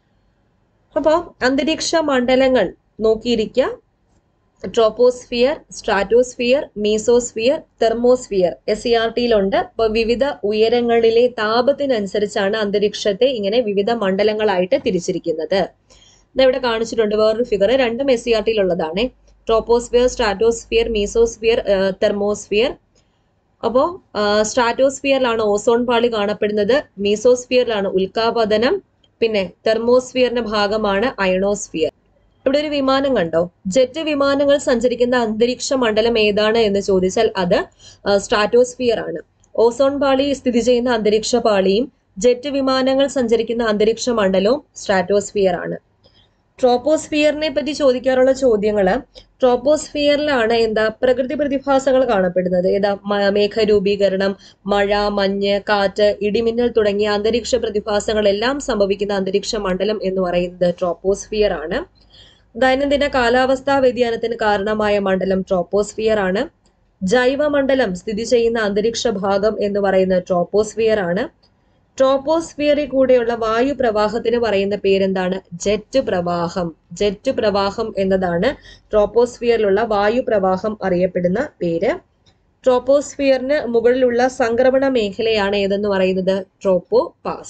അപ്പോൾ അന്തരീക്ഷ മണ്ഡലങ്ങൾ നോക്കിയിരിക്കുക troposphere stratosphere mesosphere thermosphere S C R ടിയിലുണ്ട് അപ്പോൾ വിവിധ ഉയരങ്ങളിലെ താപത്തിനനുസരിച്ചാണ് അന്തരീക്ഷത്തെ ഇങ്ങനെ വിവിധ മണ്ഡലങ്ങളായിട്ട് തിരിച്ചിരിക്കുന്നത് ഇവിടെ കാണിച്ചിട്ടുണ്ട് വേറൊരു ഫിഗർ രണ്ടും എസ് സി ആർ ടിയിലുള്ളതാണ് ട്രോപ്പോസ്ഫിയർ സ്ട്രാറ്റോസ്ഫിയർ മീസോസ്ഫിയർ തെർമോസ്ഫിയർ അപ്പോൾ സ്ട്രാറ്റോസ്ഫിയറിലാണ് ഓസോൺ പാളി കാണപ്പെടുന്നത് മീസോസ്ഫിയറിലാണ് ഉൽക്കാപതനം പിന്നെ തെർമോസ്ഫിയറിന്റെ ഭാഗമാണ് അയണോസ്ഫിയർ ഇവിടെ ഒരു വിമാനം കണ്ടോ ജെറ്റ് വിമാനങ്ങൾ സഞ്ചരിക്കുന്ന അന്തരീക്ഷ മണ്ഡലം ഏതാണ് എന്ന് ചോദിച്ചാൽ അത് സ്ട്രാറ്റോസ്ഫിയർ ആണ് ഓസോൺ പാളി സ്ഥിതി ചെയ്യുന്ന അന്തരീക്ഷ പാളിയും ജെറ്റ് വിമാനങ്ങൾ സഞ്ചരിക്കുന്ന അന്തരീക്ഷ മണ്ഡലവും സ്ട്രാറ്റോസ്ഫിയർ ആണ് ട്രോപ്പോസ്ഫിയറിനെ പറ്റി ചോദിക്കാറുള്ള ചോദ്യങ്ങള് ട്രോപ്പോസ്ഫിയറിലാണ് എന്താ പ്രകൃതി പ്രതിഭാസങ്ങൾ കാണപ്പെടുന്നത് ഏതാ മ- മേഘരൂപീകരണം മഴ മഞ്ഞ് കാറ്റ് ഇടിമിന്നൽ തുടങ്ങിയ അന്തരീക്ഷ പ്രതിഭാസങ്ങളെല്ലാം സംഭവിക്കുന്ന അന്തരീക്ഷ മണ്ഡലം എന്ന് പറയുന്നത് ട്രോപ്പോസ്ഫിയർ ആണ് ദൈനംദിന കാലാവസ്ഥാ വ്യതിയാനത്തിന് കാരണമായ മണ്ഡലം ട്രോപ്പോസ്ഫിയർ ആണ് ജൈവമണ്ഡലം സ്ഥിതി ചെയ്യുന്ന അന്തരീക്ഷ ഭാഗം എന്ന് പറയുന്നത് ട്രോപ്പോസ്ഫിയർ ആണ് ട്രോപ്പോസ്ഫിയറിൽ കൂടെയുള്ള വായു പ്രവാഹത്തിന് പറയുന്ന പേരെന്താണ് ജെറ്റ് പ്രവാഹം ജെറ്റ് പ്രവാഹം എന്നതാണ് ട്രോപ്പോസ്ഫിയറിലുള്ള വായു പ്രവാഹം അറിയപ്പെടുന്ന പേര് ട്രോപ്പോസ്ഫിയറിന് മുകളിലുള്ള സംക്രമണ മേഖലയാണ് ഏതെന്ന് പറയുന്നത് ട്രോപ്പോ പാസ്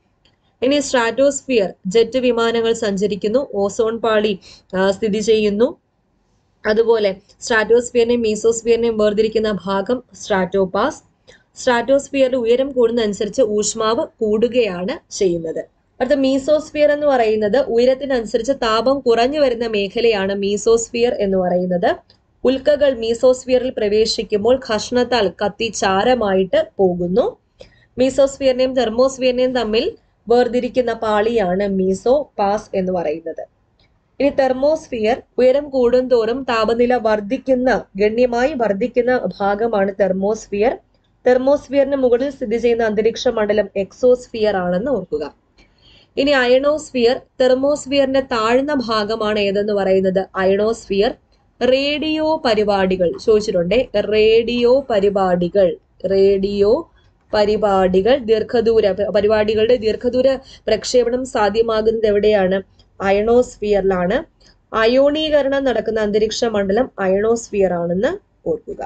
ഇനി സ്ട്രാറ്റോസ്ഫിയർ ജെറ്റ് വിമാനങ്ങൾ സഞ്ചരിക്കുന്നു ഓസോൺ പാളി ആ, സ്ഥിതി ചെയ്യുന്നു അതുപോലെ സ്ട്രാറ്റോസ്ഫിയറിനെയും മീസോസ്ഫിയറിനെയും വേർതിരിക്കുന്ന ഭാഗം സ്ട്രാറ്റോപാസ് സ്ട്രാറ്റോസ്ഫിയറിൽ ഉയരം കൂടുന്നതനുസരിച്ച് ഊഷ്മാവ് കൂടുകയാണ് ചെയ്യുന്നത് അടുത്ത മീസോസ്ഫിയർ എന്ന് പറയുന്നത് ഉയരത്തിനനുസരിച്ച് താപം കുറഞ്ഞു വരുന്ന മേഖലയാണ് മീസോസ്ഫിയർ എന്ന് പറയുന്നത് ഉൽക്കകൾ മീസോസ്ഫിയറിൽ പ്രവേശിക്കുമ്പോൾ ഘർഷണത്താൽ കത്തി ചാരമായിട്ട് പോകുന്നു മീസോസ്ഫിയറിനെയും തെർമോസ്ഫിയറിനെയും തമ്മിൽ വേർതിരിക്കുന്ന പാളിയാണ് മീസോ പാസ് എന്ന് പറയുന്നത് ഇനി തെർമോസ്ഫിയർ ഉയരം കൂടുന്തോറും താപനില വർദ്ധിക്കുന്ന ഗണ്യമായി വർദ്ധിക്കുന്ന ഭാഗമാണ് തെർമോസ്ഫിയർ തെർമോസ്ഫിയറിന് മുകളിൽ സ്ഥിതി ചെയ്യുന്ന അന്തരീക്ഷ മണ്ഡലം എക്സോസ്ഫിയർ ആണെന്ന് ഓർക്കുക ഇനി അയണോസ്ഫിയർ തെർമോസ്ഫിയറിന്റെ താഴ്ന്ന ഭാഗമാണ് ഏതെന്ന് പറയുന്നത് അയണോസ്ഫിയർ റേഡിയോ പരിപാടികൾ ചോദിച്ചിട്ടുണ്ട് റേഡിയോ പരിപാടികൾ റേഡിയോ പരിപാടികൾ ദീർഘദൂര പരിപാടികളുടെ ദീർഘദൂര പ്രക്ഷേപണം സാധ്യമാകുന്നത് എവിടെയാണ് അയണോസ്ഫിയറിലാണ് അയോണീകരണം നടക്കുന്ന അന്തരീക്ഷ മണ്ഡലം അയണോസ്ഫിയർ ആണെന്ന് ഓർക്കുക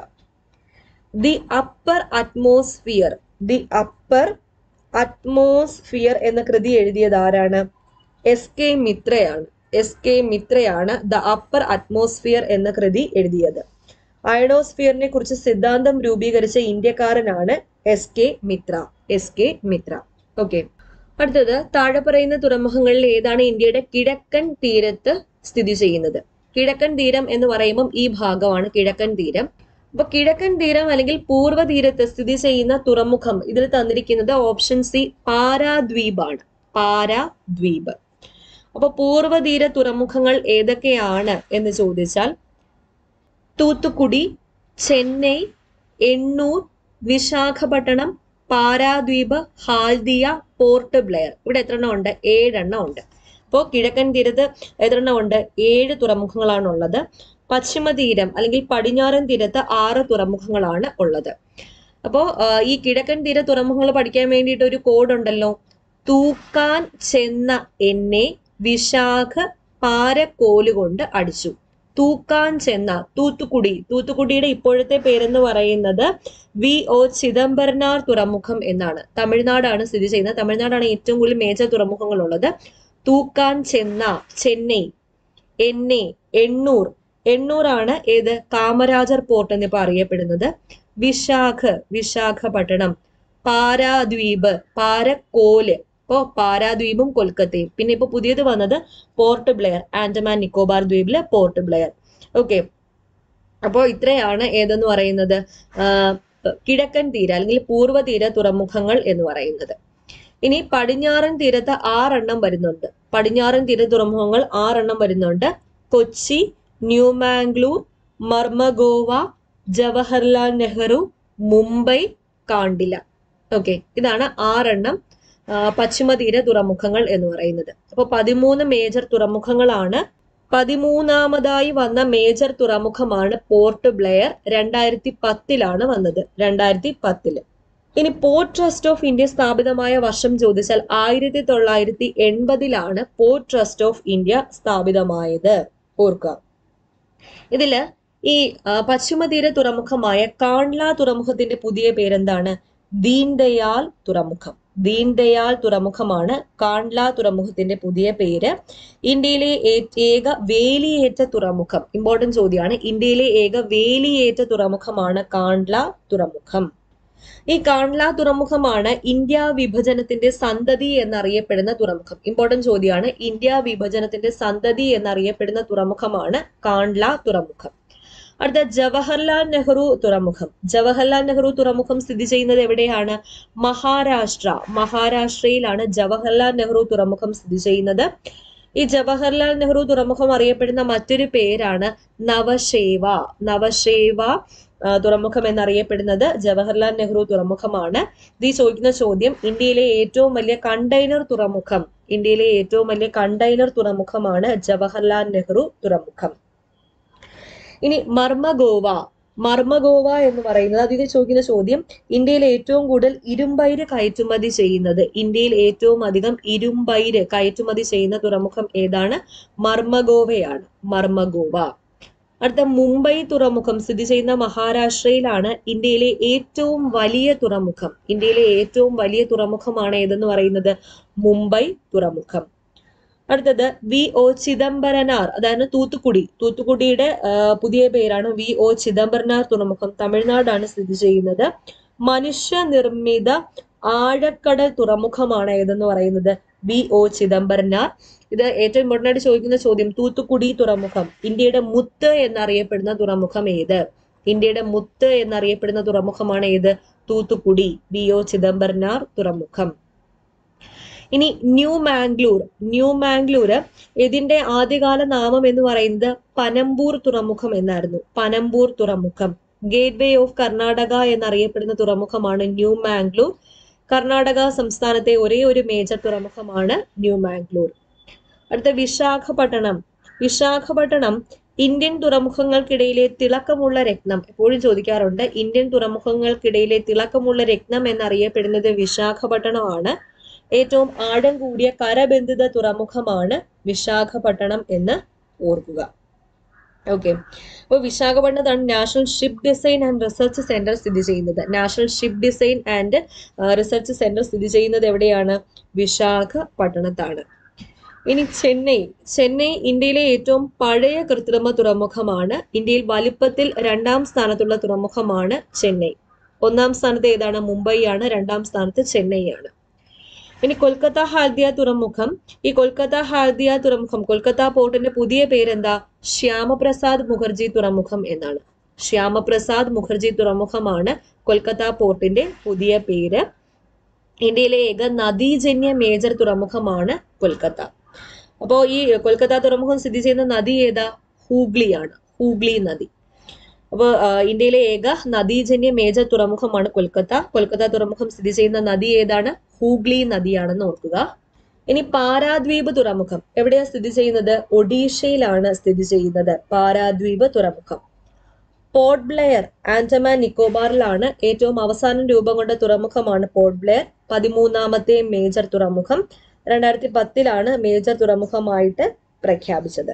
the upper atmosphere the upper atmosphere എന്ന കൃതി എഴുതിയത് ആരാണ് എസ് കെ മിത്രയാണ് എസ് കെ മിത്രയാണ് ദ അപ്പർ അറ്റ്മോസ്ഫിയർ എന്ന കൃതി എഴുതിയത് അയണോസ്ഫിയറിനെ കുറിച്ച് സിദ്ധാന്തം രൂപീകരിച്ച ഇന്ത്യക്കാരനാണ് S K Mitra S K Mitra okay അടുത്തത് താഴെ പറയുന്ന തുറമുഖങ്ങളിൽ ഏതാണ് ഇന്ത്യയുടെ കിഴക്കൻ തീരത്ത് സ്ഥിതി ചെയ്യുന്നത് കിഴക്കൻ തീരം എന്ന് പറയുമ്പം ഈ ഭാഗമാണ് കിഴക്കൻ തീരം അപ്പൊ കിഴക്കൻ തീരം അല്ലെങ്കിൽ പൂർവ്വ തീരത്ത് സ്ഥിതി ചെയ്യുന്ന തുറമുഖം ഇതിൽ തന്നിരിക്കുന്നത് ഓപ്ഷൻ സി പാരാദ്വീപാണ് പാരാദ്വീപ് അപ്പൊ പൂർവ്വതീര തുറമുഖങ്ങൾ ഏതൊക്കെയാണ് എന്ന് ചോദിച്ചാൽ തൂത്തുക്കുടി ചെന്നൈ എണ്ണൂർ വിശാഖപട്ടണം പാരാദ്വീപ് ഹാൽദിയ പോർട്ട് ബ്ലെയർ ഇവിടെ എത്ര എണ്ണം ഉണ്ട് ഏഴെണ്ണം ഉണ്ട് അപ്പോൾ കിഴക്കൻ തീരത്ത് എത്ര എണ്ണം ഉണ്ട് ഏഴ് തുറമുഖങ്ങളാണ് ഉള്ളത് പശ്ചിമ തീരം അല്ലെങ്കിൽ പടിഞ്ഞാറൻ തീരത്ത് ആറ് തുറമുഖങ്ങളാണ് ഉള്ളത് അപ്പോ ഈ കിഴക്കൻ തീര തുറമുഖങ്ങൾ പഠിക്കാൻ വേണ്ടിയിട്ട് ഒരു കോഡ് ഉണ്ടല്ലോ തൂക്കാൻ ചെന്ന എന്നെ വിശാഖ പാരക്കോല് കൊണ്ട് അടിച്ചു തൂക്കാൻ ചെന്ന തൂത്തുക്കുടി തൂത്തുക്കുടിയുടെ ഇപ്പോഴത്തെ പേരെന്ന് പറയുന്നത് വി ഒ ചിദംബരനാർ തുറമുഖം എന്നാണ് തമിഴ്നാടാണ് സ്ഥിതി ചെയ്യുന്നത് തമിഴ്നാടാണ് ഏറ്റവും കൂടുതൽ മേജർ തുറമുഖങ്ങൾ ഉള്ളത് തൂക്കാൻ ചെന്ന ചെന്നൈ എന്നെ എണ്ണൂർ എണ്ണൂറാണ് ഏത് കാമരാജർ പോർട്ട് എന്നിപ്പോ അറിയപ്പെടുന്നത് വിശാഖ വിശാഖപട്ടണം പാരാദ്വീപ് പാരക്കോല് ഇപ്പോ പാരാദ്വീപും കൊൽക്കത്തയും പിന്നെ ഇപ്പൊ പുതിയത് വന്നത് പോർട്ട് ബ്ലെയർ ആൻഡമാൻ നിക്കോബാർ ദ്വീപിലെ പോർട്ട് ബ്ലെയർ ഓക്കെ അപ്പോൾ ഇത്രയാണ് ഏതെന്ന് പറയുന്നത് കിഴക്കൻ തീര അല്ലെങ്കിൽ പൂർവ്വ തീര തുറമുഖങ്ങൾ എന്ന് പറയുന്നത് ഇനി പടിഞ്ഞാറൻ തീരത്ത് ആറെണ്ണം വരുന്നുണ്ട് പടിഞ്ഞാറൻ തീര തുറമുഖങ്ങൾ ആറെണ്ണം വരുന്നുണ്ട് കൊച്ചി ന്യൂമാംഗ്ലൂർ മർമഗോവ ജവഹർലാൽ നെഹ്റു മുംബൈ കാണ്ടില ഓക്കെ ഇതാണ് ആറെണ്ണം പശ്ചിമ തീര തുറമുഖങ്ങൾ എന്ന് പറയുന്നത് അപ്പോൾ പതിമൂന്ന് മേജർ തുറമുഖങ്ങളാണ് പതിമൂന്നാമതായി വന്ന മേജർ തുറമുഖമാണ് പോർട്ട് ബ്ലെയർ രണ്ടായിരത്തി പത്തിലാണ് വന്നത് രണ്ടായിരത്തി പത്തില് ഇനി പോർട്ട് ട്രസ്റ്റ് ഓഫ് ഇന്ത്യ സ്ഥാപിതമായ വർഷം ചോദിച്ചാൽ ആയിരത്തി തൊള്ളായിരത്തി എൺപതിലാണ് പോർട്ട് ട്രസ്റ്റ് ഓഫ് ഇന്ത്യ സ്ഥാപിതമായത് ഓർക്കുക ഇതില് ഈ പശ്ചിമ തീര തുറമുഖമായ കാൺല തുറമുഖത്തിന്റെ പുതിയ പേരെന്താണ് ദീൻദയാൽ തുറമുഖം ദീൻദയാൽ തുറമുഖമാണ് കാൺല തുറമുഖത്തിന്റെ പുതിയ പേര് ഇന്ത്യയിലെ ഏക വേലിയേറ്റ തുറമുഖം ഇമ്പോർട്ടന്റ് ചോദ്യമാണ് ഇന്ത്യയിലെ ഏക വേലിയേറ്റ തുറമുഖമാണ് കാൺല തുറമുഖം ഈ കാൺല തുറമുഖമാണ് ഇന്ത്യ വിഭജനത്തിന്റെ സന്തതി എന്നറിയപ്പെടുന്ന തുറമുഖം ഇമ്പോർട്ടന്റ് ചോദ്യമാണ് ഇന്ത്യ വിഭജനത്തിന്റെ സന്തതി എന്നറിയപ്പെടുന്ന തുറമുഖമാണ് കാൺല തുറമുഖം അടുത്ത ജവഹർലാൽ നെഹ്റു തുറമുഖം ജവഹർലാൽ നെഹ്റു തുറമുഖം സ്ഥിതി ചെയ്യുന്നത് എവിടെയാണ് മഹാരാഷ്ട്ര മഹാരാഷ്ട്രയിലാണ് ജവഹർലാൽ നെഹ്റു തുറമുഖം സ്ഥിതി ചെയ്യുന്നത് ഈ ജവഹർലാൽ നെഹ്റു തുറമുഖം അറിയപ്പെടുന്ന മറ്റൊരു പേരാണ് നവശേവ നവശേവ തുറമുഖം എന്നറിയപ്പെടുന്നത് ജവഹർലാൽ നെഹ്റു തുറമുഖമാണ് ഇത് ചോദിക്കുന്ന ചോദ്യം ഇന്ത്യയിലെ ഏറ്റവും വലിയ കണ്ടെയ്നർ തുറമുഖം ഇന്ത്യയിലെ ഏറ്റവും വലിയ കണ്ടെയ്നർ തുറമുഖമാണ് ജവഹർലാൽ നെഹ്റു തുറമുഖം ഇനി മർമഗോവ മർമഗോവ എന്ന് പറയുന്നത് അതിൽ ചോദിക്കുന്ന ചോദ്യം ഇന്ത്യയിൽ ഏറ്റവും കൂടുതൽ ഇരുമ്പയിര് കയറ്റുമതി ചെയ്യുന്നത് ഇന്ത്യയിൽ ഏറ്റവും അധികം ഇരുമ്പയിര് കയറ്റുമതി ചെയ്യുന്ന തുറമുഖം ഏതാണ് മർമഗോവയാണ് മർമഗോവ അടുത്ത മുംബൈ തുറമുഖം സ്ഥിതി ചെയ്യുന്ന മഹാരാഷ്ട്രയിലാണ് ഇന്ത്യയിലെ ഏറ്റവും വലിയ തുറമുഖം ഇന്ത്യയിലെ ഏറ്റവും വലിയ തുറമുഖമാണ് ഏതെന്ന് പറയുന്നത് മുംബൈ തുറമുഖം അടുത്തത് വി ഒ ചിദംബരനാർ അതായത് തൂത്തുക്കുടി തൂത്തുക്കുടിയുടെ പുതിയ പേരാണ് വി ഒ ചിദംബരനാർ തുറമുഖം തമിഴ്നാടാണ് സ്ഥിതി ചെയ്യുന്നത് മനുഷ്യനിർമ്മിത ആഴക്കടൽ തുറമുഖമാണ് ഏതെന്ന് പറയുന്നത് വി ഒ ചിദംബരനാർ ഇത് ഏറ്റവും ഇമ്പോർട്ടൻ്റ് ആയിട്ട് ചോദിക്കുന്ന ചോദ്യം തൂത്തുക്കുടി തുറമുഖം ഇന്ത്യയുടെ മുത്ത് എന്നറിയപ്പെടുന്ന തുറമുഖം ഏത് ഇന്ത്യയുടെ മുത്ത് എന്നറിയപ്പെടുന്ന തുറമുഖമാണ് ഏത് തൂത്തുക്കുടി വി ഒ ചിദംബരനാർ തുറമുഖം ഇനി ന്യൂ മാംഗ്ലൂർ ന്യൂ മാംഗ്ലൂർ ഇതിന്റെ ആദ്യകാല നാമം എന്ന് പറയുന്നത് പനമ്പൂർ തുറമുഖം എന്നായിരുന്നു പനമ്പൂർ തുറമുഖം ഗേറ്റ് വേ ഓഫ് കർണാടക എന്നറിയപ്പെടുന്ന തുറമുഖമാണ് ന്യൂ മാംഗ്ലൂർ കർണാടക സംസ്ഥാനത്തെ ഒരേ ഒരു മേജർ തുറമുഖമാണ് ന്യൂ മാംഗ്ലൂർ അടുത്ത വിശാഖപട്ടണം വിശാഖപട്ടണം ഇന്ത്യൻ തുറമുഖങ്ങൾക്കിടയിലെ തിളക്കമുള്ള രത്നം എപ്പോഴും ചോദിക്കാറുണ്ട് ഇന്ത്യൻ തുറമുഖങ്ങൾക്കിടയിലെ തിളക്കമുള്ള രത്നം എന്നറിയപ്പെടുന്നത് വിശാഖപട്ടണമാണ് ഏറ്റവും ആഴം കൂടിയ കരബന്ധിത തുറമുഖമാണ് വിശാഖപട്ടണം എന്ന് ഓർക്കുക ഓക്കെ അപ്പോൾ വിശാഖപട്ടണത്താണ് national ship design and research centre സ്ഥിതി ചെയ്യുന്നത് national ship design and research centre സ്ഥിതി ചെയ്യുന്നത് എവിടെയാണ് വിശാഖപട്ടണത്താണ് ഇനി ചെന്നൈ ചെന്നൈ ഇന്ത്യയിലെ ഏറ്റവും പഴയ കൃത്രിമ തുറമുഖമാണ് ഇന്ത്യയിൽ വലിപ്പത്തിൽ രണ്ടാം സ്ഥാനത്തുള്ള തുറമുഖമാണ് ചെന്നൈ ഒന്നാം സ്ഥാനത്ത് ഏതാണ് മുംബൈ ആണ് രണ്ടാം സ്ഥാനത്ത് ചെന്നൈ ആണ് ഇനി കൊൽക്കത്ത ഹാൽദിയ തുറമുഖം ഈ കൊൽക്കത്ത ഹാൽദിയ തുറമുഖം കൊൽക്കത്ത പോർട്ടിന്റെ പുതിയ പേരെന്താ ശ്യാമപ്രസാദ് മുഖർജി തുറമുഖം എന്നാണ് ശ്യാമപ്രസാദ് മുഖർജി തുറമുഖമാണ് കൊൽക്കത്ത പോർട്ടിന്റെ പുതിയ പേര് ഇന്ത്യയിലെ ഏക നദീജന്യ മേജർ തുറമുഖമാണ് കൊൽക്കത്ത അപ്പോൾ ഈ കൊൽക്കത്ത തുറമുഖം സ്ഥിതി ചെയ്യുന്ന നദി ഏതാ ഹൂഗ്ലിയാണ് ഹൂഗ്ലി നദി അപ്പോൾ ഇന്ത്യയിലെ ഏക നദീജന്യ മേജർ തുറമുഖമാണ് കൊൽക്കത്ത കൊൽക്കത്ത തുറമുഖം സ്ഥിതി ചെയ്യുന്ന നദി ഏതാണ് ഹൂഗ്ലി നദിയാണെന്ന് ഓർക്കുക ഇനി പാരാദ്വീപ് തുറമുഖം എവിടെയാ സ്ഥിതി ചെയ്യുന്നത് ഒഡീഷയിലാണ് സ്ഥിതി ചെയ്യുന്നത് പാരാദ്വീപ് തുറമുഖം പോർട്ട് ബ്ലെയർ ആൻഡമാൻ നിക്കോബാറിലാണ് ഏറ്റവും അവസാനം രൂപം കൊണ്ട തുറമുഖമാണ് പോർട്ട് ബ്ലെയർ പതിമൂന്നാമത്തെ മേജർ തുറമുഖം രണ്ടായിരത്തി പത്തിലാണ് മേജർ തുറമുഖമായിട്ട് പ്രഖ്യാപിച്ചത്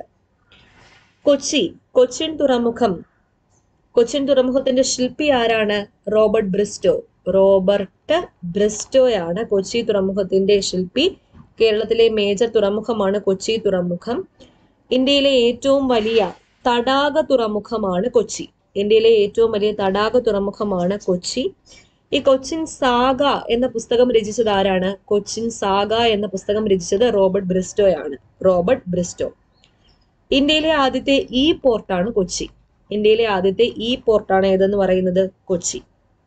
കൊച്ചി കൊച്ചിൻ തുറമുഖം കൊച്ചിൻ തുറമുഖത്തിന്റെ ശില്പി ആരാണ് റോബർട്ട് ബ്രിസ്റ്റോ റോബർട്ട് ബ്രിസ്റ്റോയാണ് കൊച്ചി തുറമുഖത്തിന്റെ ശില്പി കേരളത്തിലെ മേജർ തുറമുഖമാണ് കൊച്ചി തുറമുഖം ഇന്ത്യയിലെ ഏറ്റവും വലിയ തടാക തുറമുഖമാണ് കൊച്ചി ഇന്ത്യയിലെ ഏറ്റവും വലിയ തടാക തുറമുഖമാണ് കൊച്ചി ഈ കൊച്ചിൻ സാഗ എന്ന പുസ്തകം രചിച്ചത് ആരാണ് കൊച്ചിൻ സാഗ എന്ന പുസ്തകം രചിച്ചത് റോബർട്ട് ബ്രിസ്റ്റോയാണ് റോബർട്ട് ബ്രിസ്റ്റോ ഇന്ത്യയിലെ ആദ്യത്തെ ഈ പോർട്ടാണ് കൊച്ചി ഇന്ത്യയിലെ ആദ്യത്തെ ഈ പോർട്ടാണ് ഏതെന്ന് പറയുന്നത് കൊച്ചി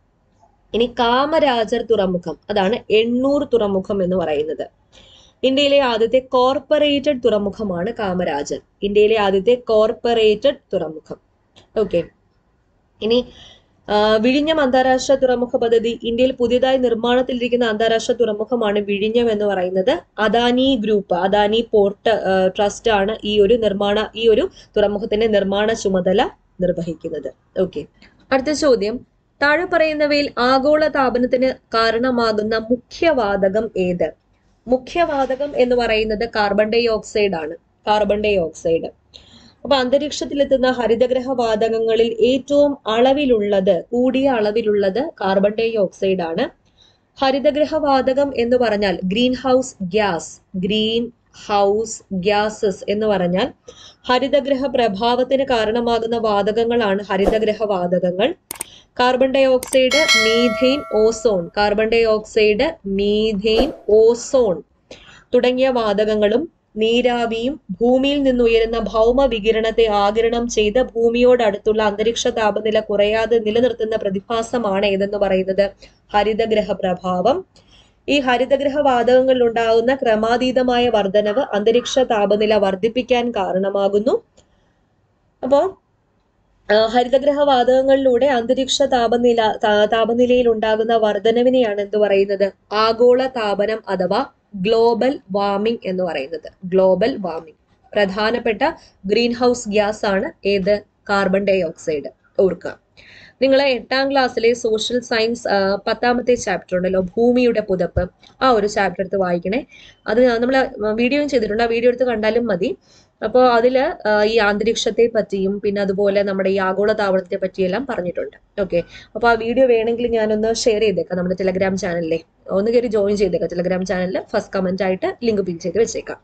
ഇനി കാമരാജർ തുറമുഖം അതാണ് എണ്ണൂർ തുറമുഖം എന്ന് പറയുന്നത് ഇന്ത്യയിലെ ആദ്യത്തെ കോർപ്പറേറ്റഡ് തുറമുഖമാണ് കാമരാജർ ഇന്ത്യയിലെ ആദ്യത്തെ കോർപ്പറേറ്റഡ് തുറമുഖം ഓക്കെ ഇനി ആ, വിഴിഞ്ഞം അന്താരാഷ്ട്ര തുറമുഖ പദ്ധതി ഇന്ത്യയിൽ പുതിയതായി നിർമ്മാണത്തിലിരിക്കുന്ന അന്താരാഷ്ട്ര തുറമുഖമാണ് വിഴിഞ്ഞം എന്ന് പറയുന്നത് അദാനി ഗ്രൂപ്പ് അദാനി പോർട്ട് ആ, ട്രസ്റ്റ് ആണ് ഈ ഒരു നിർമ്മാണ ഈ ഒരു തുറമുഖത്തിന്റെ നിർമ്മാണ ചുമതല നിർവഹിക്കുന്നത് ഓക്കെ അടുത്ത ചോദ്യം താഴെ പറയുന്നവയിൽ ആഗോള താപനത്തിന് കാരണമാകുന്ന മുഖ്യവാതകം ഏത് മുഖ്യവാതകം എന്ന് പറയുന്നത് കാർബൺ ഡൈ ഓക്സൈഡ് ആണ് കാർബൺ ഡൈ ഓക്സൈഡ് അപ്പൊ അന്തരീക്ഷത്തിലെത്തുന്ന ഹരിതഗ്രഹ വാതകങ്ങളിൽ ഏറ്റവും അളവിലുള്ളത് കൂടിയ അളവിലുള്ളത് കാർബൺ ഡൈ ഓക്സൈഡ് ആണ് ഹരിതഗ്രഹ വാതകം എന്ന് പറഞ്ഞാൽ greenhouse gas greenhouse gases എന്ന് പറഞ്ഞാൽ ഹരിതഗ്രഹ പ്രഭാവത്തിന് കാരണമാകുന്ന വാതകങ്ങളാണ് ഹരിതഗ്രഹ വാതകങ്ങൾ carbon dioxide methane ozone carbon dioxide methane ozone തുടങ്ങിയ വാതകങ്ങളും നീരാവിയും ഭൂമിയിൽ നിന്നുയരുന്ന ഭൗമ വികിരണത്തെ ആഗിരണം ചെയ്ത് ഭൂമിയോട് അടുത്തുള്ള അന്തരീക്ഷ താപനില കുറയാതെ നിലനിർത്തുന്ന പ്രതിഭാസമാണ് ഏതെന്ന് പറയുന്നത് ഹരിതഗ്രഹ പ്രഭാവം ഈ ഹരിതഗ്രഹ വാതകങ്ങളിൽ ഉണ്ടാകുന്ന ക്രമാതീതമായ വർധനവ് അന്തരീക്ഷ താപനില വർദ്ധിപ്പിക്കാൻ കാരണമാകുന്നു അപ്പോ ആ, ഹരിതഗ്രഹ വാതകങ്ങളിലൂടെ അന്തരീക്ഷ താപനില താ- താപനിലയിൽ ഉണ്ടാകുന്ന വർധനവിനെയാണ് എന്ത് പറയുന്നത് ആഗോള താപനം അഥവാ ഗ്ലോബൽ വാർമിംഗ് എന്ന് പറയുന്നത് ഗ്ലോബൽ വാർമിംഗ് പ്രധാനപ്പെട്ട ഗ്രീൻ ഹൗസ് ഗ്യാസ് ആണ് ഏത് കാർബൺ ഡൈ ഓക്സൈഡ് ഓർക്കുക നിങ്ങൾ എട്ടാം ക്ലാസ്സിലെ സോഷ്യൽ സയൻസ് ആ, പത്താമത്തെ ചാപ്റ്റർ ഉണ്ടല്ലോ ഭൂമിയുടെ പുതപ്പ് ആ ഒരു ചാപ്റ്റർ എടുത്ത് വായിക്കണേ അത് നമ്മൾ വീഡിയോയും ചെയ്തിട്ടുണ്ട് ആ വീഡിയോ എടുത്ത് കണ്ടാലും മതി അപ്പോൾ അതിൽ ഈ അന്തരീക്ഷത്തെ പറ്റിയും പിന്നെ അതുപോലെ നമ്മുടെ ഈ ആഗോള താപനത്തെ പറ്റിയെല്ലാം പറഞ്ഞിട്ടുണ്ട് ഓക്കെ അപ്പോൾ ആ വീഡിയോ വേണമെങ്കിൽ ഞാനൊന്ന് ഷെയർ ചെയ്തേക്കാം നമ്മുടെ ടെലഗ്രാം ചാനലിലെ ഒന്ന് കയറി ജോയിൻ ചെയ്തേക്കാം ടെലഗ്രാം ചാനലിൽ ഫസ്റ്റ് കമന്റ് ആയിട്ട് ലിങ്ക് പിൻ ചെയ്ത് വെച്ചേക്കാം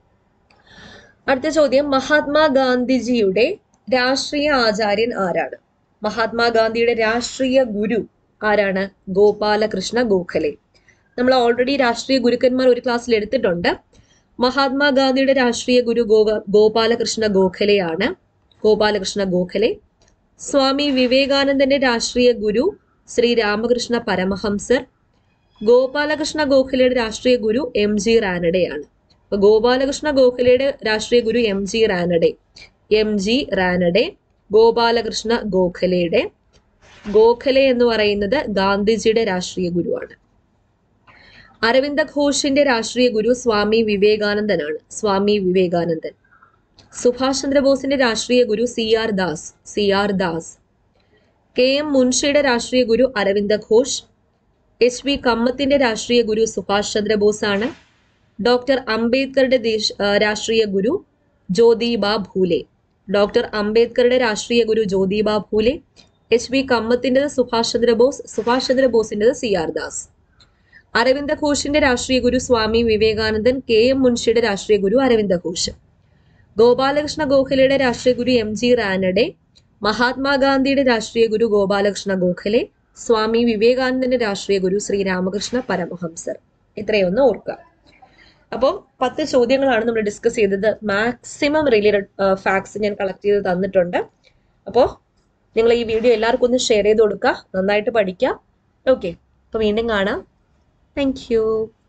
അടുത്ത ചോദ്യം മഹാത്മാഗാന്ധിജിയുടെ രാഷ്ട്രീയ ആചാര്യൻ ആരാണ് മഹാത്മാഗാന്ധിയുടെ രാഷ്ട്രീയ ഗുരു ആരാണ് ഗോപാലകൃഷ്ണ ഗോഖലെ നമ്മൾ ഓൾറെഡി രാഷ്ട്രീയ ഗുരുക്കന്മാർ ഒരു ക്ലാസ്സിൽ എടുത്തിട്ടുണ്ട് മഹാത്മാഗാന്ധിയുടെ രാഷ്ട്രീയ ഗുരു ഗോ ഗോപാലകൃഷ്ണ ഗോഖലെയാണ് ഗോപാലകൃഷ്ണ ഗോഖലെ സ്വാമി വിവേകാനന്ദന്റെ രാഷ്ട്രീയ ഗുരു ശ്രീ രാമകൃഷ്ണ പരമഹംസർ ഗോപാലകൃഷ്ണ ഗോഖലെയുടെ രാഷ്ട്രീയ ഗുരു എം ജി റാനഡെയാണ് അപ്പൊ ഗോപാലകൃഷ്ണ ഗോഖലെയുടെ രാഷ്ട്രീയ ഗുരു M G Ranade M G Ranade Gopalakrishna ഗോഖലെയുടെ ഗോഖലെ എന്ന് പറയുന്നത് ഗാന്ധിജിയുടെ രാഷ്ട്രീയ ഗുരുവാണ് അരവിന്ദ ഘോഷിന്റെ രാഷ്ട്രീയ ഗുരു സ്വാമി വിവേകാനന്ദനാണ് സ്വാമി വിവേകാനന്ദൻ സുഭാഷ് ചന്ദ്രബോസിന്റെ രാഷ്ട്രീയ ഗുരു C R Das C R Das K M മുൻഷിയുടെ രാഷ്ട്രീയ ഗുരു അരവിന്ദ ഘോഷ് എച്ച് വി കമ്മത്തിന്റെ രാഷ്ട്രീയ ഗുരു സുഭാഷ് ചന്ദ്രബോസ് ആണ് ഡോക്ടർ അംബേദ്കറുടെ ദേശ്- ആ, രാഷ്ട്രീയ ഗുരു ജ്യോതിബ ഭൂലെ ഡോക്ടർ അംബേദ്കറുടെ രാഷ്ട്രീയ ഗുരു ജ്യോതിബ ഭൂലെ എച്ച് വി കമ്മത്തിൻ്റെത് സുഭാഷ് ചന്ദ്രബോസ് സുഭാഷ് ചന്ദ്രബോസിൻ്റെത് സി ആർ ദാസ് അരവിന്ദ ഘോഷിന്റെ രാഷ്ട്രീയ ഗുരു സ്വാമി വിവേകാനന്ദൻ കെ എം മുൻഷിയുടെ രാഷ്ട്രീയ ഗുരു അരവിന്ദ ഘോഷ് ഗോപാലകൃഷ്ണ ഗോഖലെയുടെ രാഷ്ട്രീയ ഗുരു എം ജി റാനഡെ മഹാത്മാഗാന്ധിയുടെ രാഷ്ട്രീയ ഗുരു ഗോപാലകൃഷ്ണ ഗോഖലെ സ്വാമി വിവേകാനന്ദന്റെ രാഷ്ട്രീയ ഗുരു ശ്രീരാമകൃഷ്ണ പരമഹംസർ ഇത്രയൊന്ന് ഓർക്കുക അപ്പം പത്ത് ചോദ്യങ്ങളാണ് നമ്മൾ ഡിസ്കസ് ചെയ്തത് മാക്സിമം റിലേറ്റഡ് ഫാക്ട്സ് ഞാൻ കളക്ട് ചെയ്ത് തന്നിട്ടുണ്ട് അപ്പോൾ നിങ്ങൾ ഈ വീഡിയോ എല്ലാവർക്കും ഒന്ന് ഷെയർ ചെയ്ത് കൊടുക്കുക നന്നായിട്ട് പഠിക്കുക ഓക്കെ അപ്പോൾ വീണ്ടും കാണാം താങ്ക് യു